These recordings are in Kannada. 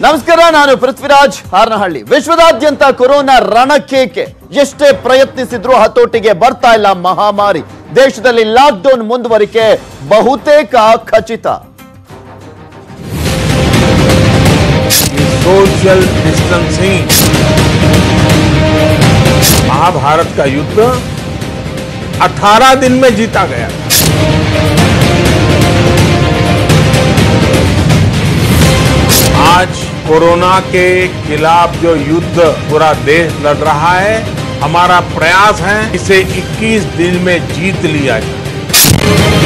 ನಮಸ್ಕಾರ ನಾನು ಪೃಥ್ವಿರಾಜ್ ಹಾರನಹಳ್ಳಿ ವಿಶ್ವದಾದ್ಯಂತ ಕೊರೋನಾ ರಣಕೇಕೆ ಎಷ್ಟೇ ಪ್ರಯತ್ನಿಸಿದ್ರೂ ಹತೋಟಿಗೆ ಬರ್ತಾ ಇಲ್ಲ ಮಹಾಮಾರಿ ದೇಶದಲ್ಲಿ ಲಾಕ್ಡೌನ್ ಮುಂದುವರಿಕೆ ಬಹುತೇಕ ಖಚಿತ सोशल डिस्टेंसिंग महाभारत का युद्ध 18 दिन में जीता गया आज कोरोना के खिलाफ जो युद्ध पूरा देश लड़ रहा है हमारा प्रयास है इसे 21 दिन में जीत लिया जाए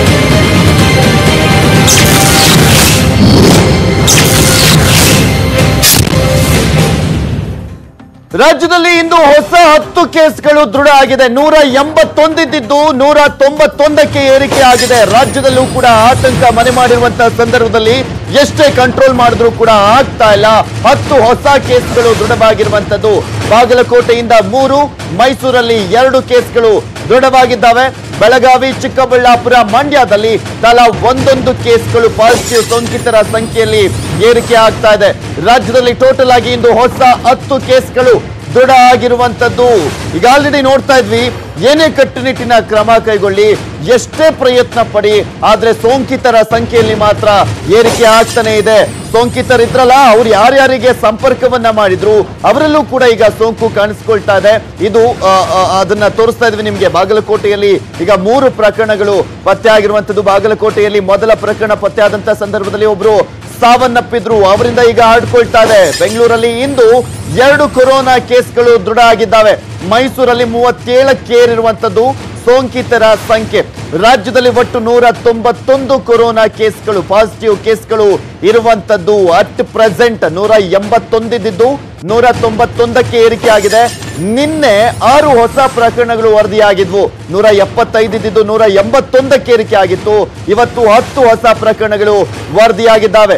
ರಾಜ್ಯದಲ್ಲಿ ಇಂದು ಹೊಸ ಹತ್ತು ಕೇಸ್ಗಳು ದೃಢ ಆಗಿದೆ ನೂರ ಎಂಬತ್ತೊಂದಿದ್ದು ನೂರ ತೊಂಬತ್ತೊಂದಕ್ಕೆ ಏರಿಕೆ ಆಗಿದೆ ರಾಜ್ಯದಲ್ಲೂ ಕೂಡ ಆತಂಕ ಮನೆ ಮಾಡಿರುವಂತಹ ಸಂದರ್ಭದಲ್ಲಿ ಎಷ್ಟೇ ಕಂಟ್ರೋಲ್ ಮಾಡಿದ್ರೂ ಕೂಡ ಆಗ್ತಾ ಇಲ್ಲ ಹತ್ತು ಹೊಸ ಕೇಸ್ಗಳು ದೃಢವಾಗಿರುವಂತದ್ದು ಬಾಗಲಕೋಟೆಯಿಂದ ಮೂರು ಮೈಸೂರಲ್ಲಿ ಎರಡು ಕೇಸ್ಗಳು ದೃಢವಾಗಿದ್ದಾವೆ ಬೆಳಗಾವಿ ಚಿಕ್ಕಬಳ್ಳಾಪುರ ಮಂಡ್ಯದಲ್ಲಿ ತಲಾ ಒಂದೊಂದು ಕೇಸ್ಗಳು ಪಾಸಿಟಿವ್ ಸೋಂಕಿತರ ಸಂಖ್ಯೆಯಲ್ಲಿ ಏರಿಕೆ ಆಗ್ತಾ ಇದೆ ರಾಜ್ಯದಲ್ಲಿ ಟೋಟಲ್ ಆಗಿ ಇಂದು ಹೊಸ ಹತ್ತು ಕೇಸ್ಗಳು ದೃಢ ಆಗಿರುವಂತದ್ದು ಈಗ ಆಲ್ರೆಡಿ ನೋಡ್ತಾ ಇದ್ವಿ ಏನೇ ಕಟ್ಟುನಿಟ್ಟಿನ ಕ್ರಮ ಕೈಗೊಳ್ಳಿ ಎಷ್ಟೇ ಪ್ರಯತ್ನ ಪಡಿ ಆದ್ರೆ ಸೋಂಕಿತರ ಸಂಖ್ಯೆಯಲ್ಲಿ ಮಾತ್ರ ಏರಿಕೆ ಆಗ್ತಾನೆ ಇದೆ ಸೋಂಕಿತರಿದ್ರಲ್ಲ ಅವ್ರು ಯಾರ್ಯಾರಿಗೆ ಸಂಪರ್ಕವನ್ನ ಮಾಡಿದ್ರು ಅವರಲ್ಲೂ ಕೂಡ ಈಗ ಸೋಂಕು ಕಾಣಿಸ್ಕೊಳ್ತಾ ಇದೆ ಇದು ಆ, ಆ, ಅದನ್ನ ತೋರಿಸ್ತಾ ಇದ್ವಿ ನಿಮ್ಗೆ ಬಾಗಲಕೋಟೆಯಲ್ಲಿ ಈಗ ಮೂರು ಪ್ರಕರಣಗಳು ಪತ್ತೆ ಆಗಿರುವಂತದ್ದು ಬಾಗಲಕೋಟೆಯಲ್ಲಿ ಮೊದಲ ಪ್ರಕರಣ ಪತ್ತೆ ಆದಂತ ಸಂದರ್ಭದಲ್ಲಿ ಒಬ್ರು ಸಾವನ್ನಪ್ಪಿದ್ರು ಅವರಿಂದ ಈಗ ಹರಡ್ಕೊಳ್ತಾ ಇದೆ ಬೆಂಗಳೂರಲ್ಲಿ ಇಂದು ಎರಡು ಕೊರೋನಾ ಕೇಸ್ಗಳು ದೃಢ ಆಗಿದ್ದಾವೆ ಮೈಸೂರಲ್ಲಿ ಮೂವತ್ತೇಳಕ್ಕೇರಿರುವಂತದ್ದು ಸೋಂಕಿತರ ಸಂಖ್ಯೆ ರಾಜ್ಯದಲ್ಲಿ ಒಟ್ಟು ನೂರ ತೊಂಬತ್ತೊಂದು ಕೊರೋನಾ ಕೇಸ್ಗಳು ಪಾಸಿಟಿವ್ ಕೇಸ್ಗಳು ಇರುವಂತದ್ದು ಅಟ್ ಪ್ರೆಸೆಂಟ್ ನೂರ ಎಂಬತ್ತೊಂದಿದ್ದು ನೂರ ತೊಂಬತ್ತೊಂದಕ್ಕೆ ಏರಿಕೆ ಆಗಿದೆ ನಿನ್ನೆ ಆರು ಹೊಸ ಪ್ರಕರಣಗಳು ವರದಿಯಾಗಿದ್ವು ನೂರ ಎಪ್ಪತ್ತೈದಿದ್ದು ನೂರ ಎಂಬತ್ತೊಂದಕ್ಕೆ ಏರಿಕೆ ಆಗಿತ್ತು ಇವತ್ತು ಹತ್ತು ಹೊಸ ಪ್ರಕರಣಗಳು ವರದಿಯಾಗಿದ್ದಾವೆ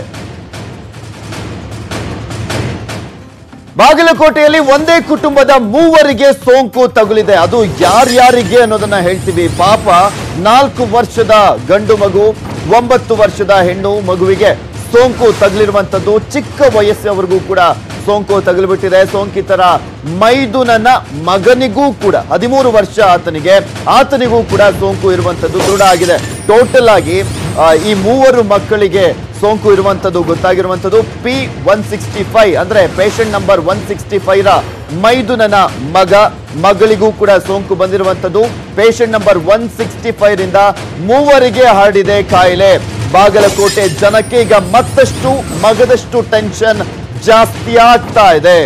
ಬಾಗಲಕೋಟೆಯಲ್ಲಿ ಒಂದೇ ಕುಟುಂಬದ ಮೂವರಿಗೆ ಸೋಂಕು ತಗುಲಿದೆ ಅದು ಯಾರ್ಯಾರಿಗೆ ಅನ್ನೋದನ್ನ ಹೇಳ್ತೀವಿ ಪಾಪ ನಾಲ್ಕು ವರ್ಷದ ಗಂಡು ಮಗು ಒಂಬತ್ತು ವರ್ಷದ ಹೆಣ್ಣು ಮಗುವಿಗೆ ಸೋಂಕು ತಗುಲಿರುವಂತದ್ದು ಚಿಕ್ಕ ವಯಸ್ಸಿನವರೆಗೂ ಕೂಡ ಸೋಂಕು ತಗುಲಿಬಿಟ್ಟಿದೆ ಸೋಂಕಿತರ ಮೈದುನನ ಮಗನಿಗೂ ಕೂಡ ಹದಿಮೂರು ವರ್ಷ ಆತನಿಗೆ ಆತನಿಗೂ ಕೂಡ ಸೋಂಕು ಇರುವಂತದ್ದು ದೃಢ ಆಗಿದೆ ಟೋಟಲ್ ಆಗಿ ಆ, ಈ ಮೂವರು ಮಕ್ಕಳಿಗೆ ಸೋಂಕು ಇರುವಂತದ್ದು ಗೊತ್ತಾಗಿರುವಂತದ್ದು ಪಿ ಒನ್ ಸಿಕ್ಸ್ಟಿ ಫೈವ್ ಅಂದ್ರೆ patient number one sixty five ರ ಮೈದುನನ ಮಗ ಮಗಳಿಗೂ ಕೂಡ ಸೋಂಕು ಬಂದಿರುವಂತದ್ದು patient number one sixty five ರಿಂದ ಮೂವರಿಗೆ ಹರಡಿದೆ ಕಾಯಿಲೆ ಬಾಗಲಕೋಟೆ ಜನಕ್ಕೆ ಈಗ ಮತ್ತಷ್ಟು ಮಗದಷ್ಟು ಟೆನ್ಷನ್ ಜಾಸ್ತಿ ಆಗ್ತಾ ಇದೆ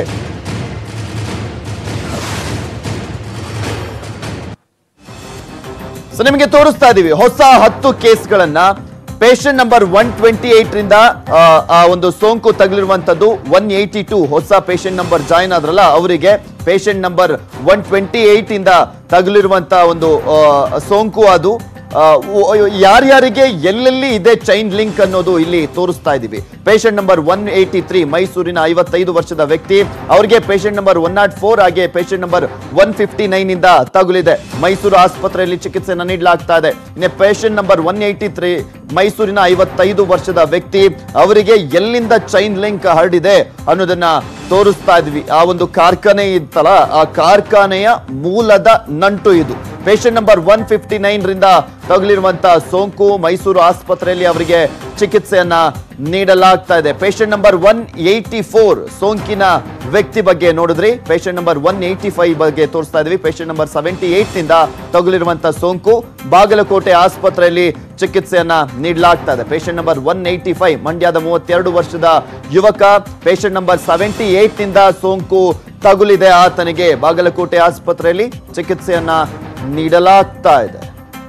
ಸೊ ನಿಮಗೆ ತೋರಿಸ್ತಾ ಇದೀವಿ ಹೊಸ ಹತ್ತು ಕೇಸ್ಗಳನ್ನ patient number one twenty eight ರಿಂದ ಆ, ಆ ಒಂದು ಸೋಂಕು ತಗುಲಿರುವಂತದ್ದು ಒನ್ ಏಯ್ಟಿ ಟೂ ಹೊಸ ಪೇಷಂಟ್ ನಂಬರ್ ಜಾಯಿನ್ ಆದ್ರಲ್ಲ ಅವರಿಗೆ patient number one twenty eight ಇಂದ ತಗುಲಿರುವಂತ ಒಂದು ಆ, ಸೋಂಕು ಅದು ಆ, ಉ- ಯಾರ್ಯಾರಿಗೆ ಎಲ್ಲೆಲ್ಲಿ ಇದೆ ಚೈನ್ ಲಿಂಕ್ ಅನ್ನೋದು ಇಲ್ಲಿ ತೋರಿಸ್ತಾ ಇದೀವಿ patient number one eighty three ಮೈಸೂರಿನ ಐವತ್ತೈದು ವರ್ಷದ ವ್ಯಕ್ತಿ ಅವರಿಗೆ patient number one nought four ಹಾಗೆ patient number one fifty nine ಇಂದ ತಗುಲಿದೆ ಮೈಸೂರು ಆಸ್ಪತ್ರೆಯಲ್ಲಿ ಚಿಕಿತ್ಸೆಯನ್ನು ನೀಡಲಾಗ್ತಾ ಇದೆ ಇನ್ನು patient number one eighty three ಮೈಸೂರಿನ ಐವತ್ತೈದು ವರ್ಷದ ವ್ಯಕ್ತಿ ಅವರಿಗೆ ಎಲ್ಲಿಂದ ಚೈನ್ ಲಿಂಕ್ ಹರಡಿದೆ ಅನ್ನೋದನ್ನ ತೋರಿಸ್ತಾ ಇದ್ವಿ ಆ ಒಂದು ಕಾರ್ಖಾನೆ ಇತ್ತಲ್ಲ ಆ ಕಾರ್ಖಾನೆಯ ಮೂಲದ ನಂಟು ಇದು patient number one fifty nine ರಿಂದ ತಗುಲಿರುವಂತಹ ಸೋಂಕು ಮೈಸೂರು ಆಸ್ಪತ್ರೆಯಲ್ಲಿ ಅವರಿಗೆ ಚಿಕಿತ್ಸೆಯನ್ನ ನೀಡಲಾಗ್ತಾ ಇದೆ patient number one eighty four ಸೋಂಕಿನ ವ್ಯಕ್ತಿ ಬಗ್ಗೆ ನೋಡಿದ್ರಿ patient number one eighty five ಬಗ್ಗೆ ತೋರಿಸ್ತಾ ಇದ್ವಿ ಪೇಷಂಟ್ ನಂಬರ್ ಸೆವೆಂಟಿ ಏಟ್ ನಿಂದ ತಗುಲಿರುವಂತಹ ಸೋಂಕು ಬಾಗಲಕೋಟೆ ಆಸ್ಪತ್ರೆಯಲ್ಲಿ ಚಿಕಿತ್ಸೆಯನ್ನ ನೀಡಲಾಗ್ತಾ ಇದೆ patient number one eighty five ಮಂಡ್ಯದ ಮೂವತ್ತೆರಡು ವರ್ಷದ ಯುವಕ ಪೇಷಂಟ್ ನಂಬರ್ ಸೆವೆಂಟಿ ಏಟ್ ನಿಂದ ಸೋಂಕು ತಗುಲಿದೆ ಆತನಿಗೆ ಬಾಗಲಕೋಟೆ ಆಸ್ಪತ್ರೆಯಲ್ಲಿ ಚಿಕಿತ್ಸೆಯನ್ನ ನೀಡಲಾಗ್ತಾ ಇದೆ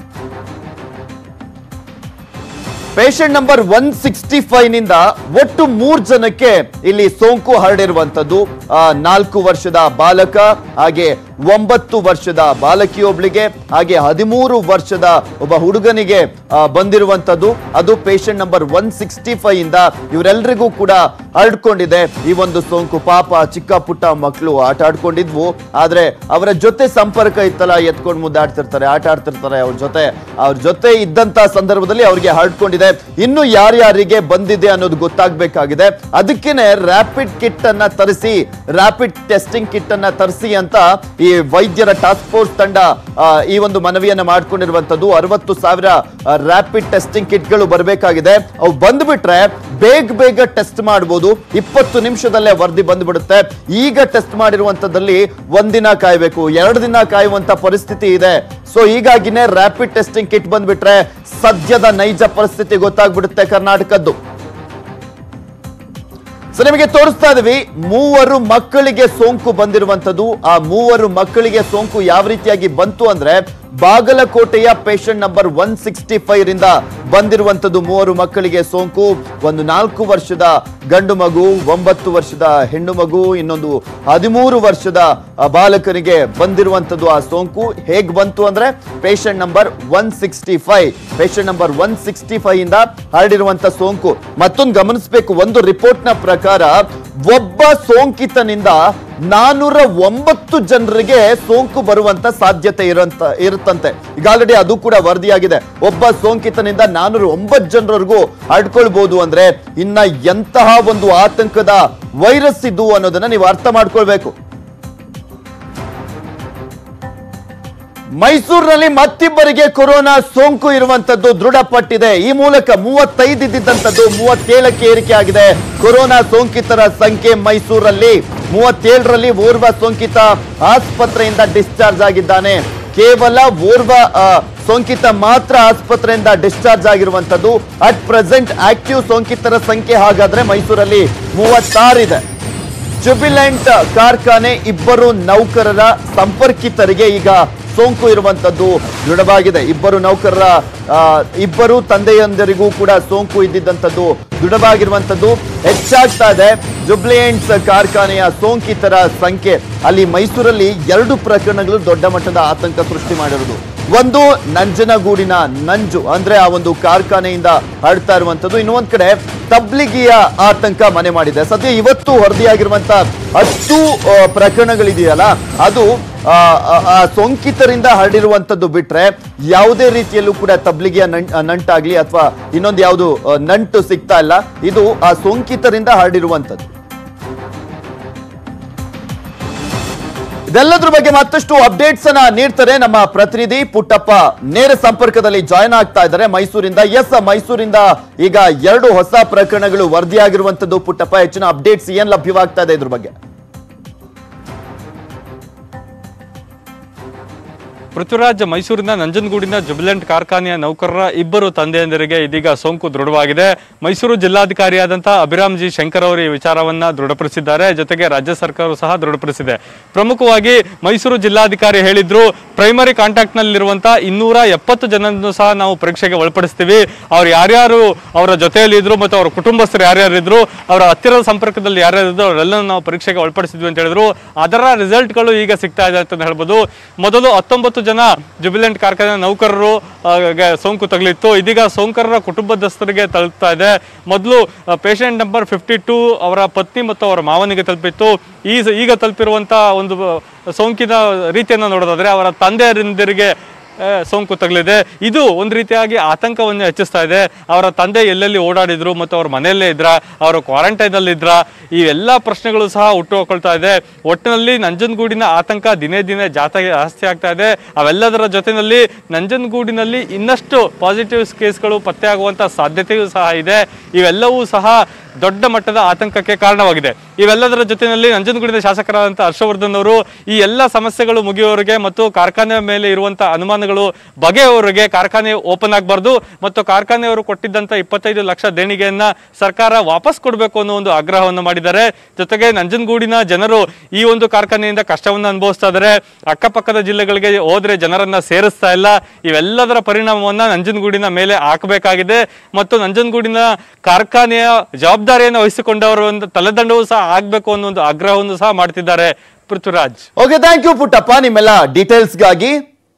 patient number one sixty five ನಿಂದ ಒಟ್ಟು ಮೂರ್ ಜನಕ್ಕೆ ಇಲ್ಲಿ ಸೋಂಕು ಹರಡಿರುವಂತದ್ದು ಆ, ನಾಲ್ಕು ವರ್ಷದ ಬಾಲಕ ಹಾಗೆ ಒಂಬತ್ತು ವರ್ಷದ ಬಾಲಕಿಯೊಬ್ಳಿಗೆ ಹಾಗೆ ಹದಿಮೂರು ವರ್ಷದ ಒಬ್ಬ ಹುಡುಗನಿಗೆ ಆ, ಬಂದಿರುವಂತದ್ದು ಅದು patient number one sixty five ಇಂದ ಇವರೆಲ್ಲರಿಗೂ ಕೂಡ ಹರಡ್ಕೊಂಡಿದೆ ಈ ಒಂದು ಸೋಂಕು ಪಾಪ ಚಿಕ್ಕ ಪುಟ್ಟ ಮಕ್ಕಳು ಆಟ ಆಡ್ಕೊಂಡಿದ್ವು ಆದ್ರೆ ಅವರ ಜೊತೆ ಸಂಪರ್ಕ ಇತ್ತಲ್ಲ ಎತ್ಕೊಂಡು ಮುದ್ದಾಡ್ತಿರ್ತಾರೆ ಆಟ ಆಡ್ತಿರ್ತಾರೆ ಅವ್ರ ಜೊತೆ ಅವ್ರ ಜೊತೆ ಇದ್ದಂತ ಸಂದರ್ಭದಲ್ಲಿ ಅವ್ರಿಗೆ ಹರಡ್ಕೊಂಡಿದೆ ಇನ್ನು ಯಾರ್ಯಾರಿಗೆ ಬಂದಿದೆ ಅನ್ನೋದು ಗೊತ್ತಾಗ್ಬೇಕಾಗಿದೆ ಅದಕ್ಕೇನೆ ರ್ಯಾಪಿಡ್ ಕಿಟ್ ಅನ್ನ ತರಿಸಿ ರ್ಯಾಪಿಡ್ ಟೆಸ್ಟಿಂಗ್ ಕಿಟ್ ಅನ್ನ ತರಿಸಿ ಅಂತ ಈ ವೈದ್ಯರ ಟಾಸ್ಕ್ ಫೋರ್ಸ್ ತಂಡ ಆ, ಈ ಒಂದು ಮನವಿಯನ್ನ ಮಾಡ್ಕೊಂಡಿರುವಂತದ್ದು ಅರವತ್ತು ಸಾವಿರ ರ್ಯಾಪಿಡ್ ಟೆಸ್ಟಿಂಗ್ ಕಿಟ್ಗಳು ಬರಬೇಕಾಗಿದೆ ಅವು ಬಂದ್ಬಿಟ್ರೆ ಬೇಗ ಬೇಗ ಟೆಸ್ಟ್ ಮಾಡಬಹುದು ಇಪ್ಪತ್ತು ನಿಮಿಷದಲ್ಲೇ ವರದಿ ಬಂದ್ಬಿಡುತ್ತೆ ಈಗ ಟೆಸ್ಟ್ ಮಾಡಿರುವಂತದ್ದಲ್ಲಿ ಒಂದಿನ ಕಾಯ್ಬೇಕು ಎರಡು ದಿನ ಕಾಯುವಂತ ಪರಿಸ್ಥಿತಿ ಇದೆ ಸೊ ಹೀಗಾಗಿನೇ ರ್ಯಾಪಿಡ್ ಟೆಸ್ಟಿಂಗ್ ಕಿಟ್ ಬಂದ್ಬಿಟ್ರೆ ಸದ್ಯದ ನೈಜ ಪರಿಸ್ಥಿತಿ ಗೊತ್ತಾಗ್ಬಿಡುತ್ತೆ ಕರ್ನಾಟಕದ್ದು ಸೊ ನಿಮಗೆ ತೋರಿಸ್ತಾ ಇದೀವಿ ಮೂವರು ಮಕ್ಕಳಿಗೆ ಸೋಂಕು ಬಂದಿರುವಂತದ್ದು ಆ ಮೂವರು ಮಕ್ಕಳಿಗೆ ಸೋಂಕು ಯಾವ ರೀತಿಯಾಗಿ ಬಂತು ಅಂದ್ರೆ ಬಾಗಲಕೋಟೆಯ patient number one sixty five ರಿಂದ ಬಂದಿರುವಂತದ್ದು ಮೂವರು ಮಕ್ಕಳಿಗೆ ಸೋಂಕು ಒಂದು ನಾಲ್ಕು ವರ್ಷದ ಗಂಡು ಮಗು ಒಂಬತ್ತು ವರ್ಷದ ಹೆಣ್ಣು ಮಗು ಇನ್ನೊಂದು ಹದಿಮೂರು ವರ್ಷದ ಆ, ಬಾಲಕನಿಗೆ ಬಂದಿರುವಂತದ್ದು ಆ ಸೋಂಕು ಹೇಗ್ ಬಂತು ಅಂದ್ರೆ patient number one sixty five patient number one sixty five ಇಂದ ಹರಡಿರುವಂತ ಸೋಂಕು ಮತ್ತೊಂದು ಗಮನಿಸಬೇಕು ಒಂದು ರಿಪೋರ್ಟ್ ನ ಪ್ರಕಾರ ಒಬ್ಬ ಸೋಂಕಿತನಿಂದ ನಾನೂರ ಒಂಬತ್ತು ಜನರಿಗೆ ಸೋಂಕು ಬರುವಂತ ಸಾಧ್ಯತೆ ಇರಂತ ಇರುತ್ತಂತೆ ಈಗ ಆಲ್ರೆಡಿ ಅದು ಕೂಡ ವರದಿಯಾಗಿದೆ ಒಬ್ಬ ಸೋಂಕಿತನಿಂದ ನಾನೂರ ಒಂಬತ್ತು ಜನರವರೆಗೂ ಹರಡ್ಕೊಳ್ಬಹುದು ಅಂದ್ರೆ ಇನ್ನ ಎಂತಹ ಒಂದು ಆತಂಕದ ವೈರಸ್ ಇದು ಅನ್ನೋದನ್ನ ನೀವು ಅರ್ಥ ಮಾಡ್ಕೊಳ್ಬೇಕು ಮೈಸೂರಿನಲ್ಲಿ ಮತ್ತಿಬ್ಬರಿಗೆ ಕೊರೋನಾ ಸೋಂಕು ಇರುವಂತದ್ದು ದೃಢಪಟ್ಟಿದೆ ಈ ಮೂಲಕ ಮೂವತ್ತೈದು ಇದ್ದಿದ್ದಂಥದ್ದು ಮೂವತ್ತೇಳಕ್ಕೆ ಏರಿಕೆ ಆಗಿದೆ ಕೊರೋನಾ ಸೋಂಕಿತರ ಸಂಖ್ಯೆ ಮೈಸೂರಲ್ಲಿ ಮೂವತ್ತೇಳರಲ್ಲಿ ಓರ್ವ ಸೋಂಕಿತ ಆಸ್ಪತ್ರೆಯಿಂದ ಡಿಸ್ಚಾರ್ಜ್ ಆಗಿದ್ದಾನೆ ಕೇವಲ ಓರ್ವ ಆ, ಸೋಂಕಿತ ಮಾತ್ರ ಆಸ್ಪತ್ರೆಯಿಂದ ಡಿಸ್ಚಾರ್ಜ್ ಆಗಿರುವಂತದ್ದು ಅಟ್ ಪ್ರೆಸೆಂಟ್ ಆಕ್ಟಿವ್ ಸೋಂಕಿತರ ಸಂಖ್ಯೆ ಹಾಗಾದ್ರೆ ಮೈಸೂರಲ್ಲಿ ಮೂವತ್ತಾರಿದೆ ಜುಬಿಲೆಂಟ್ ಕಾರ್ಖಾನೆ ಇಬ್ಬರು ನೌಕರರ ಸಂಪರ್ಕಿತರಿಗೆ ಈಗ ಸೋಂಕು ಇರುವಂತದ್ದು ದೃಢವಾಗಿದೆ ಇಬ್ಬರು ನೌಕರರ ಆ, ಇಬ್ಬರು ತಂದೆಯಂದರಿಗೂ ಕೂಡ ಸೋಂಕು ಇದ್ದಿದ್ದಂಥದ್ದು ದೃಢವಾಗಿರುವಂತದ್ದು ಹೆಚ್ಚಾಗ್ತಾ ಇದೆ ಜುಬ್ಲಿಯೆಂಟ್ಸ್ ಕಾರ್ಖಾನೆಯ ಸೋಂಕಿತರ ಸಂಖ್ಯೆ ಅಲ್ಲಿ ಮೈಸೂರಲ್ಲಿ ಎರಡು ಪ್ರಕರಣಗಳು ದೊಡ್ಡ ಮಟ್ಟದ ಆತಂಕ ಸೃಷ್ಟಿ ಮಾಡಿರುವುದು ಒಂದು ನಂಜನಗೂಡಿನ ನಂಜು ಅಂದ್ರೆ ಆ ಒಂದು ಕಾರ್ಖಾನೆಯಿಂದ ಹರಡ್ತಾ ಇರುವಂತದ್ದು ಇನ್ನೊಂದ್ ಕಡೆ ತಬ್ಲಿಗಿಯ ಆತಂಕ ಮನೆ ಮಾಡಿದೆ ಸದ್ಯ ಇವತ್ತು ವರದಿಯಾಗಿರುವಂತ ಹತ್ತು ಆ, ಪ್ರಕರಣಗಳಿದೆಯಲ್ಲ ಅದು ಆ, ಆ, ಆ ಸೋಂಕಿತರಿಂದ ಹರಡಿರುವಂತದ್ದು ಬಿಟ್ರೆ ಯಾವುದೇ ರೀತಿಯಲ್ಲೂ ಕೂಡ ತಬ್ಲಿಗಿಯ ನಂ- ಆ, ನಂಟಾಗ್ಲಿ ಅಥವಾ ಇನ್ನೊಂದು ಯಾವುದು ಆ, ನಂಟು ಸಿಗ್ತಾ ಇಲ್ಲ ಇದು ಆ ಸೋಂಕಿತರಿಂದ ಹರಡಿರುವಂತದ್ದು ಇದೆಲ್ಲದ್ರ ಬಗ್ಗೆ ಮತ್ತಷ್ಟು ಅಪ್ಡೇಟ್ಸ್ ಅನ್ನ ನೀಡ್ತಾರೆ ನಮ್ಮ ಪ್ರತಿನಿಧಿ ಪುಟ್ಟಪ್ಪ ನೇರ ಸಂಪರ್ಕದಲ್ಲಿ ಜಾಯ್ನ್ ಆಗ್ತಾ ಇದ್ದಾರೆ ಮೈಸೂರಿಂದ ಎಸ್ ಮೈಸೂರಿಂದ ಈಗ ಎರಡು ಹೊಸ ಪ್ರಕರಣಗಳು ವರದಿಯಾಗಿರುವಂತದ್ದು ಪುಟ್ಟಪ್ಪ ಹೆಚ್ಚಿನ ಅಪ್ಡೇಟ್ಸ್ ಏನ್ ಲಭ್ಯವಾಗ್ತಾ ಇದೆ ಇದ್ರ ಬಗ್ಗೆ ಪೃಥ್ವಿರಾಜ್ ಮೈಸೂರಿನ ನಂಜನಗೂಡಿನ ಜುಬಿಲೆಂಟ್ ಕಾರ್ಖಾನೆಯ ನೌಕರರ ಇಬ್ಬರು ತಂದೆಯಂದಿರಿಗೆ ಇದೀಗ ಸೋಂಕು ದೃಢವಾಗಿದೆ ಮೈಸೂರು ಜಿಲ್ಲಾಧಿಕಾರಿಯಾದಂತಹ ಅಭಿರಾಮ್ ಜಿ ಶಂಕರ್ ಅವರು ಈ ವಿಚಾರವನ್ನ ದೃಢಪಡಿಸಿದ್ದಾರೆ ಜೊತೆಗೆ ರಾಜ್ಯ ಸರ್ಕಾರವು ಸಹ ದೃಢಪಡಿಸಿದೆ ಪ್ರಮುಖವಾಗಿ ಮೈಸೂರು ಜಿಲ್ಲಾಧಿಕಾರಿ ಹೇಳಿದ್ರು ಪ್ರೈಮರಿ ಕಾಂಟ್ಯಾಕ್ಟ್ ನಲ್ಲಿರುವಂತಹ ಇನ್ನೂರ ಎಪ್ಪತ್ತು ಜನರನ್ನು ಸಹ ನಾವು ಪರೀಕ್ಷೆಗೆ ಒಳಪಡಿಸ್ತೀವಿ ಅವ್ರು ಯಾರ್ಯಾರು ಅವರ ಜೊತೆಯಲ್ಲಿ ಇದ್ರು ಮತ್ತು ಅವರ ಕುಟುಂಬಸ್ಥರು ಯಾರ್ಯಾರು ಇದ್ರು ಅವರ ಹತ್ತಿರದ ಸಂಪರ್ಕದಲ್ಲಿ ಯಾರ್ಯಾರು ಇದ್ರು ಅವರೆಲ್ಲ ನಾವು ಪರೀಕ್ಷೆಗೆ ಒಳಪಡಿಸಿದ್ವಿ ಅಂತ ಹೇಳಿದ್ರು ಅದರ ರಿಸಲ್ಟ್ಗಳು ಈಗ ಸಿಗ್ತಾ ಇದೆ ಅಂತ ಹೇಳ್ಬೋದು ಮೊದಲು ಹತ್ತೊಂಬತ್ತು ಜನ ಜುಬಿಲೆಂಟ್ ಕಾರ್ಖಾನೆ ನೌಕರರು ಆ, ಗೆ ಸೋಂಕು ತಗುಲಿತ್ತು ಇದೀಗ ಸೋಂಕರರ ಕುಟುಂಬದಸ್ಥರಿಗೆ ತಲುಪ್ತಾ ಇದೆ ಮೊದಲು ಪೇಷಂಟ್ ನಂಬರ್ ಫಿಫ್ಟಿ ಟೂ ಅವರ ಪತ್ನಿ ಮತ್ತು ಅವರ ಮಾವನಿಗೆ ತಲುಪಿತ್ತು ಈ ಈಗ ತಲುಪಿರುವಂಥ ಒಂದು ಸೋಂಕಿನ ರೀತಿಯನ್ನು ನೋಡೋದಾದ್ರೆ ಅವರ ತಂದೆಯರಿಂದರಿಗೆ ಆ, ಸೋಂಕು ತಗಲಿದೆ ಇದು ಒಂದು ರೀತಿಯಾಗಿ ಆತಂಕವನ್ನು ಹೆಚ್ಚಿಸ್ತಾ ಇದೆ ಅವರ ತಂದೆ ಎಲ್ಲೆಲ್ಲಿ ಓಡಾಡಿದ್ರು ಮತ್ತು ಅವ್ರ ಮನೆಯಲ್ಲೇ ಇದ್ರ ಅವರು ಕ್ವಾರಂಟೈನಲ್ಲಿ ಇದ್ರ ಈ ಎಲ್ಲ ಪ್ರಶ್ನೆಗಳು ಸಹ ಹುಟ್ಟುಕೊಳ್ತಾ ಇದೆ ಒಟ್ಟಿನಲ್ಲಿ ನಂಜನಗೂಡಿನ ಆತಂಕ ದಿನೇ ದಿನೇ ಜಾತ ಜಾಸ್ತಿ ಆಗ್ತಾ ಇದೆ ಅವೆಲ್ಲದರ ಜೊತೆಯಲ್ಲಿ ನಂಜನಗೂಡಿನಲ್ಲಿ ಇನ್ನಷ್ಟು ಪಾಸಿಟಿವ್ ಕೇಸ್ಗಳು ಪತ್ತೆಯಾಗುವಂತ ಸಾಧ್ಯತೆಯೂ ಸಹ ಇದೆ ಇವೆಲ್ಲವೂ ಸಹ ದೊಡ್ಡ ಮಟ್ಟದ ಆತಂಕಕ್ಕೆ ಕಾರಣವಾಗಿದೆ ಇವೆಲ್ಲದರ ಜೊತೆಯಲ್ಲಿ ನಂಜನಗೂಡಿನ ಶಾಸಕರಾದಂಥ ಹರ್ಷವರ್ಧನ್ ಅವರು ಈ ಎಲ್ಲ ಸಮಸ್ಯೆಗಳು ಮುಗಿಯುವವರೆಗೆ ಮತ್ತು ಕಾರ್ಖಾನೆ ಮೇಲೆ ಇರುವಂತಹ ಅನುಮಾನಗಳು ಬಗೆಯವರೆಗೆ ಕಾರ್ಖಾನೆ ಓಪನ್ ಆಗಬಾರ್ದು ಮತ್ತು ಕಾರ್ಖಾನೆಯವರು ಕೊಟ್ಟಿದ್ದಂಥ ಇಪ್ಪತ್ತೈದು ಲಕ್ಷ ದೇಣಿಗೆಯನ್ನ ಸರ್ಕಾರ ವಾಪಸ್ ಕೊಡಬೇಕು ಅನ್ನೋ ಒಂದು ಆಗ್ರಹವನ್ನು ಮಾಡಿದ್ದಾರೆ ಜೊತೆಗೆ ನಂಜನಗೂಡಿನ ಜನರು ಈ ಒಂದು ಕಾರ್ಖಾನೆಯಿಂದ ಕಷ್ಟವನ್ನು ಅನುಭವಿಸ್ತಾ ಇದ್ದಾರೆ ಅಕ್ಕಪಕ್ಕದ ಜಿಲ್ಲೆಗಳಿಗೆ ಹೋದ್ರೆ ಜನರನ್ನ ಸೇರಿಸ್ತಾ ಇಲ್ಲ ಇವೆಲ್ಲದರ ಪರಿಣಾಮವನ್ನ ನಂಜನಗೂಡಿನ ಮೇಲೆ ಹಾಕಬೇಕಾಗಿದೆ ಮತ್ತು ನಂಜನಗೂಡಿನ ಕಾರ್ಖಾನೆಯ ಜವಾಬ್ದಾರಿಯನ್ನು ವಹಿಸಿಕೊಂಡವರ ಒಂದು ತಲೆದಂಡವೂ ಸಹ ಆಗ್ಬೇಕು ಅನ್ನೋ ಒಂದು ಆಗ್ರಹವನ್ನು ಸಹ ಮಾಡ್ತಿದ್ದಾರೆ Prithviraj okay thank you Puttappa ನಿಮ್ಮೆಲ್ಲ ಡೀಟೇಲ್ಸ್ಗಾಗಿ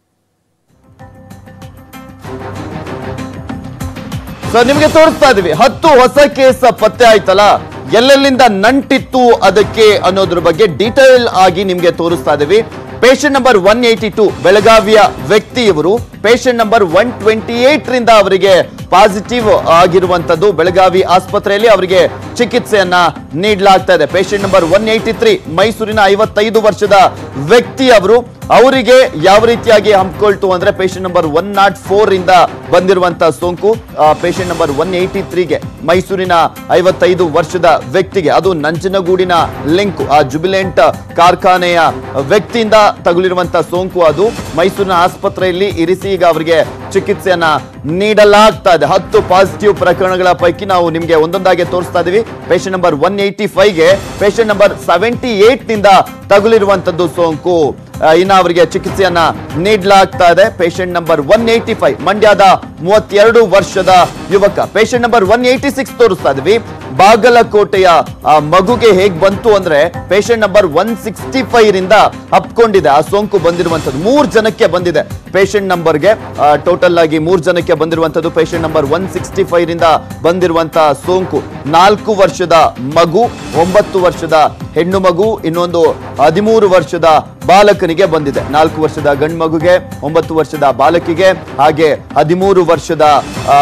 ಸೊ ನಿಮಗೆ ತೋರಿಸ್ತಾ ಇದೀವಿ ಹತ್ತು ಹೊಸ ಕೇಸ್ ಪತ್ತೆ ಆಯ್ತಲ್ಲ ಎಲ್ಲೆಲ್ಲಿಂದ ನಂಟಿತ್ತು ಅದಕ್ಕೆ ಅನ್ನೋದ್ರ ಬಗ್ಗೆ ಡೀಟೇಲ್ ಆಗಿ ನಿಮ್ಗೆ ತೋರಿಸ್ತಾ ಇದೀವಿ patient number one eighty two ಬೆಳಗಾವಿಯ ವ್ಯಕ್ತಿ ಇವರು patient number one twenty eight ರಿಂದ ಅವರಿಗೆ ಪಾಸಿಟಿವ್ ಆಗಿರುವಂತದ್ದು ಬೆಳಗಾವಿ ಆಸ್ಪತ್ರೆಯಲ್ಲಿ ಅವರಿಗೆ ಚಿಕಿತ್ಸೆಯನ್ನ ನೀಡಲಾಗ್ತಾ ಇದೆ patient number one eighty three ಮೈಸೂರಿನ ಐವತ್ತೈದು ವರ್ಷದ ವ್ಯಕ್ತಿ ಅವರು ಅವರಿಗೆ ಯಾವ ರೀತಿಯಾಗಿ ಹಮ್ಕೊಳ್ತು ಅಂದ್ರೆ patient number one nought four ಇಂದ ಬಂದಿರುವಂತಹ ಸೋಂಕು ಪೇಷಂಟ್ ನಂಬರ್ ಒನ್ ಏಯ್ಟಿ ತ್ರೀಗೆ ಮೈಸೂರಿನ ಐವತ್ತೈದು ವರ್ಷದ ವ್ಯಕ್ತಿಗೆ ಅದು ನಂಜನಗೂಡಿನ ಲಿಂಕ್ ಆ ಜುಬಿಲೆಂಟ್ ಕಾರ್ಖಾನೆಯ ವ್ಯಕ್ತಿಯಿಂದ ತಗುಲಿರುವಂತಹ ಸೋಂಕು ಅದು ಮೈಸೂರಿನ ಆಸ್ಪತ್ರೆಯಲ್ಲಿ ಇರಿಸಿ ಈಗ ಅವರಿಗೆ ಚಿಕಿತ್ಸೆಯನ್ನ ನೀಡಲಾಗ್ತಾ ಇದೆ ಹತ್ತು ಪಾಸಿಟಿವ್ ಪ್ರಕರಣಗಳ ಪೈಕಿ ನಾವು ನಿಮಗೆ ಒಂದೊಂದಾಗಿ ತೋರಿಸ್ತಾ ಇದೀವಿ ಪೇಷಂಟ್ ನಂಬರ್ ಒನ್ ಏಯ್ಟಿ ಫೈವ್ಗೆ ಪೇಷಂಟ್ ನಂಬರ್ ಸೆವೆಂಟಿ ಏಟ್ ನಿಂದ ತಗುಲಿರುವಂತದ್ದು ಸೋಂಕು ಆ, ಇನ್ನ ಅವರಿಗೆ ಚಿಕಿತ್ಸೆಯನ್ನ ನೀಡಲಾಗ್ತಾ ಇದೆ patient number one eighty five ಮಂಡ್ಯದ ಮೂವತ್ತೆರಡು ವರ್ಷದ ಯುವಕ patient number one eighty six ತೋರಿಸ್ತಾ ಇದೀವಿ ಬಾಗಲಕೋಟೆಯ ಆ ಮಗುಗೆ ಹೇಗ್ ಬಂತು ಅಂದ್ರೆ patient number one sixty five ರಿಂದ ಹಪ್ಕೊಂಡಿದೆ ಆ ಸೋಂಕು ಬಂದಿರುವಂತದ್ದು ಮೂರ್ ಜನಕ್ಕೆ ಬಂದಿದೆ ಪೇಷಂಟ್ ನಂಬರ್ಗೆ ಟೋಟಲ್ ಆಗಿ ಮೂರ್ ಜನಕ್ಕೆ ಬಂದಿರುವಂತದ್ದು patient number one sixty five ರಿಂದ ಬಂದಿರುವಂತಹ ಸೋಂಕು ನಾಲ್ಕು ವರ್ಷದ ಮಗು ಒಂಬತ್ತು ವರ್ಷದ ಹೆಣ್ಣು ಮಗು ಇನ್ನೊಂದು ಹದಿಮೂರು ವರ್ಷದ ಬಾಲಕನಿಗೆ ಬಂದಿದೆ ನಾಲ್ಕು ವರ್ಷದ ಗಂಡು ಮಗುಗೆ ಒಂಬತ್ತು ವರ್ಷದ ಬಾಲಕಿಗೆ ಹಾಗೆ ಹದಿಮೂರು ವರ್ಷದ ಆ,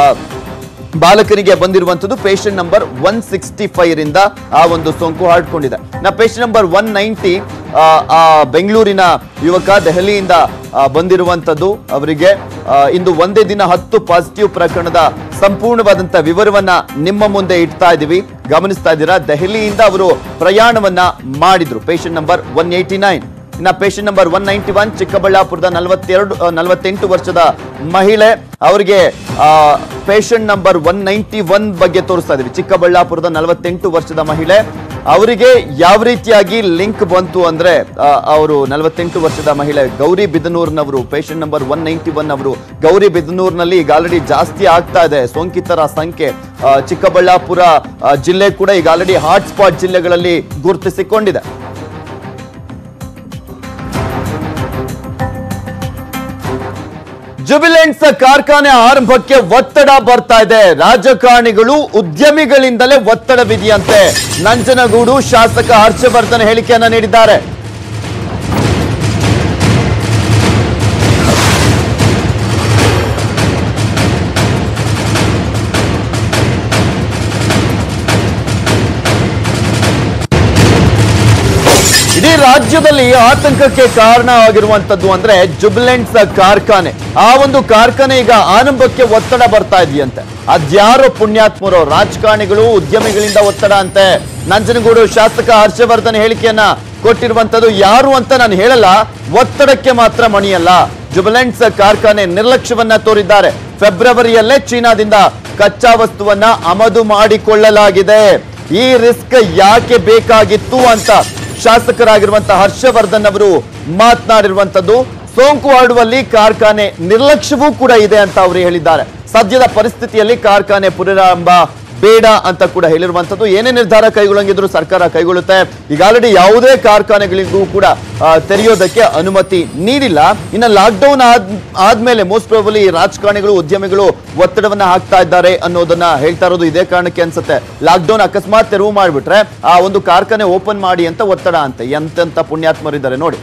ಬಾಲಕನಿಗೆ ಬಂದಿರುವಂತದ್ದು patient number one sixty five ರಿಂದ ಆ ಒಂದು ಸೋಂಕು ಹರಡ್ಕೊಂಡಿದೆ ನಾ ಪೇಷಂಟ್ ನಂಬರ್ ಒನ್ ನೈಂಟಿ ಆ ಬೆಂಗಳೂರಿನ ಯುವಕ ದೆಹಲಿಯಿಂದ ಆ, ಬಂದಿರುವಂತದ್ದು ಅವರಿಗೆ ಆ, ಇಂದು ಒಂದೇ ದಿನ ಹತ್ತು ಪಾಸಿಟಿವ್ ಪ್ರಕರಣದ ಸಂಪೂರ್ಣವಾದಂತ ವಿವರವನ್ನ ನಿಮ್ಮ ಮುಂದೆ ಇಡ್ತಾ ಇದೀವಿ ಗಮನಿಸ್ತಾ ಇದ್ದೀರಾ ದೆಹಲಿಯಿಂದ ಅವರು ಪ್ರಯಾಣವನ್ನ ಮಾಡಿದ್ರು patient number one eighty nine ಇನ್ನ patient number one ninety one ಚಿಕ್ಕಬಳ್ಳಾಪುರದ ನಲವತ್ತೆರಡು ಆ, ನಲವತ್ತೆಂಟು ವರ್ಷದ ಮಹಿಳೆ ಅವರಿಗೆ patient number one ninety one ಬಗ್ಗೆ ತೋರಿಸ್ತಾ ಇದೀವಿ ಚಿಕ್ಕಬಳ್ಳಾಪುರದ ನಲವತ್ತೆಂಟು ವರ್ಷದ ಮಹಿಳೆ ಅವರಿಗೆ ಯಾವ ರೀತಿಯಾಗಿ ಲಿಂಕ್ ಬಂತು ಅಂದ್ರೆ ಅವರು ನಲವತ್ತೆಂಟು ವರ್ಷದ ಮಹಿಳೆ ಗೌರಿ ಬಿದನೂರ್ನವರು patient number one ninety one ಅವರು ಗೌರಿ ಬಿದನೂರ್ನಲ್ಲಿ ಈಗ ಆಲ್ರೆಡಿ ಜಾಸ್ತಿ ಆಗ್ತಾ ಇದೆ ಸೋಂಕಿತರ ಸಂಖ್ಯೆ ಆ, ಚಿಕ್ಕಬಳ್ಳಾಪುರ ಆ, ಜಿಲ್ಲೆ ಕೂಡ ಈಗ ಆಲ್ರೆಡಿ ಹಾಟ್ಸ್ಪಾಟ್ ಜಿಲ್ಲೆಗಳಲ್ಲಿ ಗುರುತಿಸಿಕೊಂಡಿದೆ ಜುಬಿಲೆಂಟ್ಸ್ ಕಾರ್ಖಾನೆ ಆರಂಭಕ್ಕೆ ಒತ್ತಡ ಬರ್ತಾ ಇದೆ ರಾಜಕಾರಣಿಗಳು ಉದ್ಯಮಿಗಳಿಂದಲೇ ಒತ್ತಡವಿದೆಯಂತೆ ನಂಜನಗೂಡು ಶಾಸಕ ಹರ್ಷವರ್ಧನ್ ಹೇಳಿಕೆಯನ್ನ ನೀಡಿದ್ದಾರೆ ಇಡೀ ರಾಜ್ಯದಲ್ಲಿ ಆತಂಕಕ್ಕೆ ಕಾರಣ ಆಗಿರುವಂತದ್ದು ಅಂದ್ರೆ ಜುಬಿಲೆಂಟ್ಸ್ ಕಾರ್ಖಾನೆ ಆ ಒಂದು ಕಾರ್ಖಾನೆ ಈಗ ಆರಂಭಕ್ಕೆ ಒತ್ತಡ ಬರ್ತಾ ಇದೆಯಂತೆ ಅದ್ಯಾರೋ ಪುಣ್ಯಾತ್ಮರು ರಾಜಕಾರಣಿಗಳು ಉದ್ಯಮಿಗಳಿಂದ ಒತ್ತಡ ಅಂತೆ ನಂಜನಗೂಡು ಶಾಸಕ ಹರ್ಷವರ್ಧನ್ ಹೇಳಿಕೆಯನ್ನ ಕೊಟ್ಟಿರುವಂತದ್ದು ಯಾರು ಅಂತ ನಾನು ಹೇಳಲ್ಲ ಒತ್ತಡಕ್ಕೆ ಮಾತ್ರ ಮಣಿಯಲ್ಲ ಜುಬಿಲೆಂಟ್ಸ್ ಕಾರ್ಖಾನೆ ನಿರ್ಲಕ್ಷ್ಯವನ್ನ ತೋರಿದ್ದಾರೆ ಫೆಬ್ರವರಿಯಲ್ಲೇ ಚೀನಾದಿಂದ ಕಚ್ಚಾ ವಸ್ತುವನ್ನ ಆಮದು ಮಾಡಿಕೊಳ್ಳಲಾಗಿದೆ ಈ ರಿಸ್ಕ್ ಯಾಕೆ ಬೇಕಾಗಿತ್ತು ಅಂತ ಶಾಸಕರಾಗಿರುವಂತಹ ಹರ್ಷವರ್ಧನ್ ಅವರು ಮಾತನಾಡಿರುವಂತದ್ದು ಸೋಂಕು ಹರಡುವಲ್ಲಿ ಕಾರ್ಖಾನೆ ನಿರ್ಲಕ್ಷ್ಯವೂ ಕೂಡ ಇದೆ ಅಂತ ಅವರು ಹೇಳಿದ್ದಾರೆ ಸದ್ಯದ ಪರಿಸ್ಥಿತಿಯಲ್ಲಿ ಕಾರ್ಖಾನೆ ಪುನರಾರಂಭ ಬೇಡ ಅಂತ ಕೂಡ ಹೇಳಿರುವಂತದ್ದು ಏನೇ ನಿರ್ಧಾರ ಕೈಗೊಳ್ಳಂಗಿದ್ರು ಸರ್ಕಾರ ಕೈಗೊಳ್ಳುತ್ತೆ ಈಗ ಆಲ್ರೆಡಿ ಯಾವುದೇ ಕಾರ್ಖಾನೆಗಳಿಗೂ ಕೂಡ ಆ, ತೆರೆಯೋದಕ್ಕೆ ಅನುಮತಿ ನೀಡಿಲ್ಲ ಇನ್ನು ಲಾಕ್ಡೌನ್ ಆದ್ ಆದ್ಮೇಲೆ ಮೋಸ್ಟ್ ಪ್ರಾಬಲಿ ರಾಜಕಾರಣಿಗಳು ಉದ್ಯಮಿಗಳು ಒತ್ತಡವನ್ನ ಹಾಕ್ತಾ ಇದ್ದಾರೆ ಅನ್ನೋದನ್ನ ಹೇಳ್ತಾ ಇರೋದು ಇದೇ ಕಾರಣಕ್ಕೆ ಅನ್ಸುತ್ತೆ ಲಾಕ್ಡೌನ್ ಅಕಸ್ಮಾತ್ ತೆರವು ಮಾಡಿಬಿಟ್ರೆ ಆ ಒಂದು ಕಾರ್ಖಾನೆ ಓಪನ್ ಮಾಡಿ ಅಂತ ಒತ್ತಡ ಅಂತೆ ಎಂತೆಂತ ಪುಣ್ಯಾತ್ಮರಿದ್ದಾರೆ ನೋಡಿ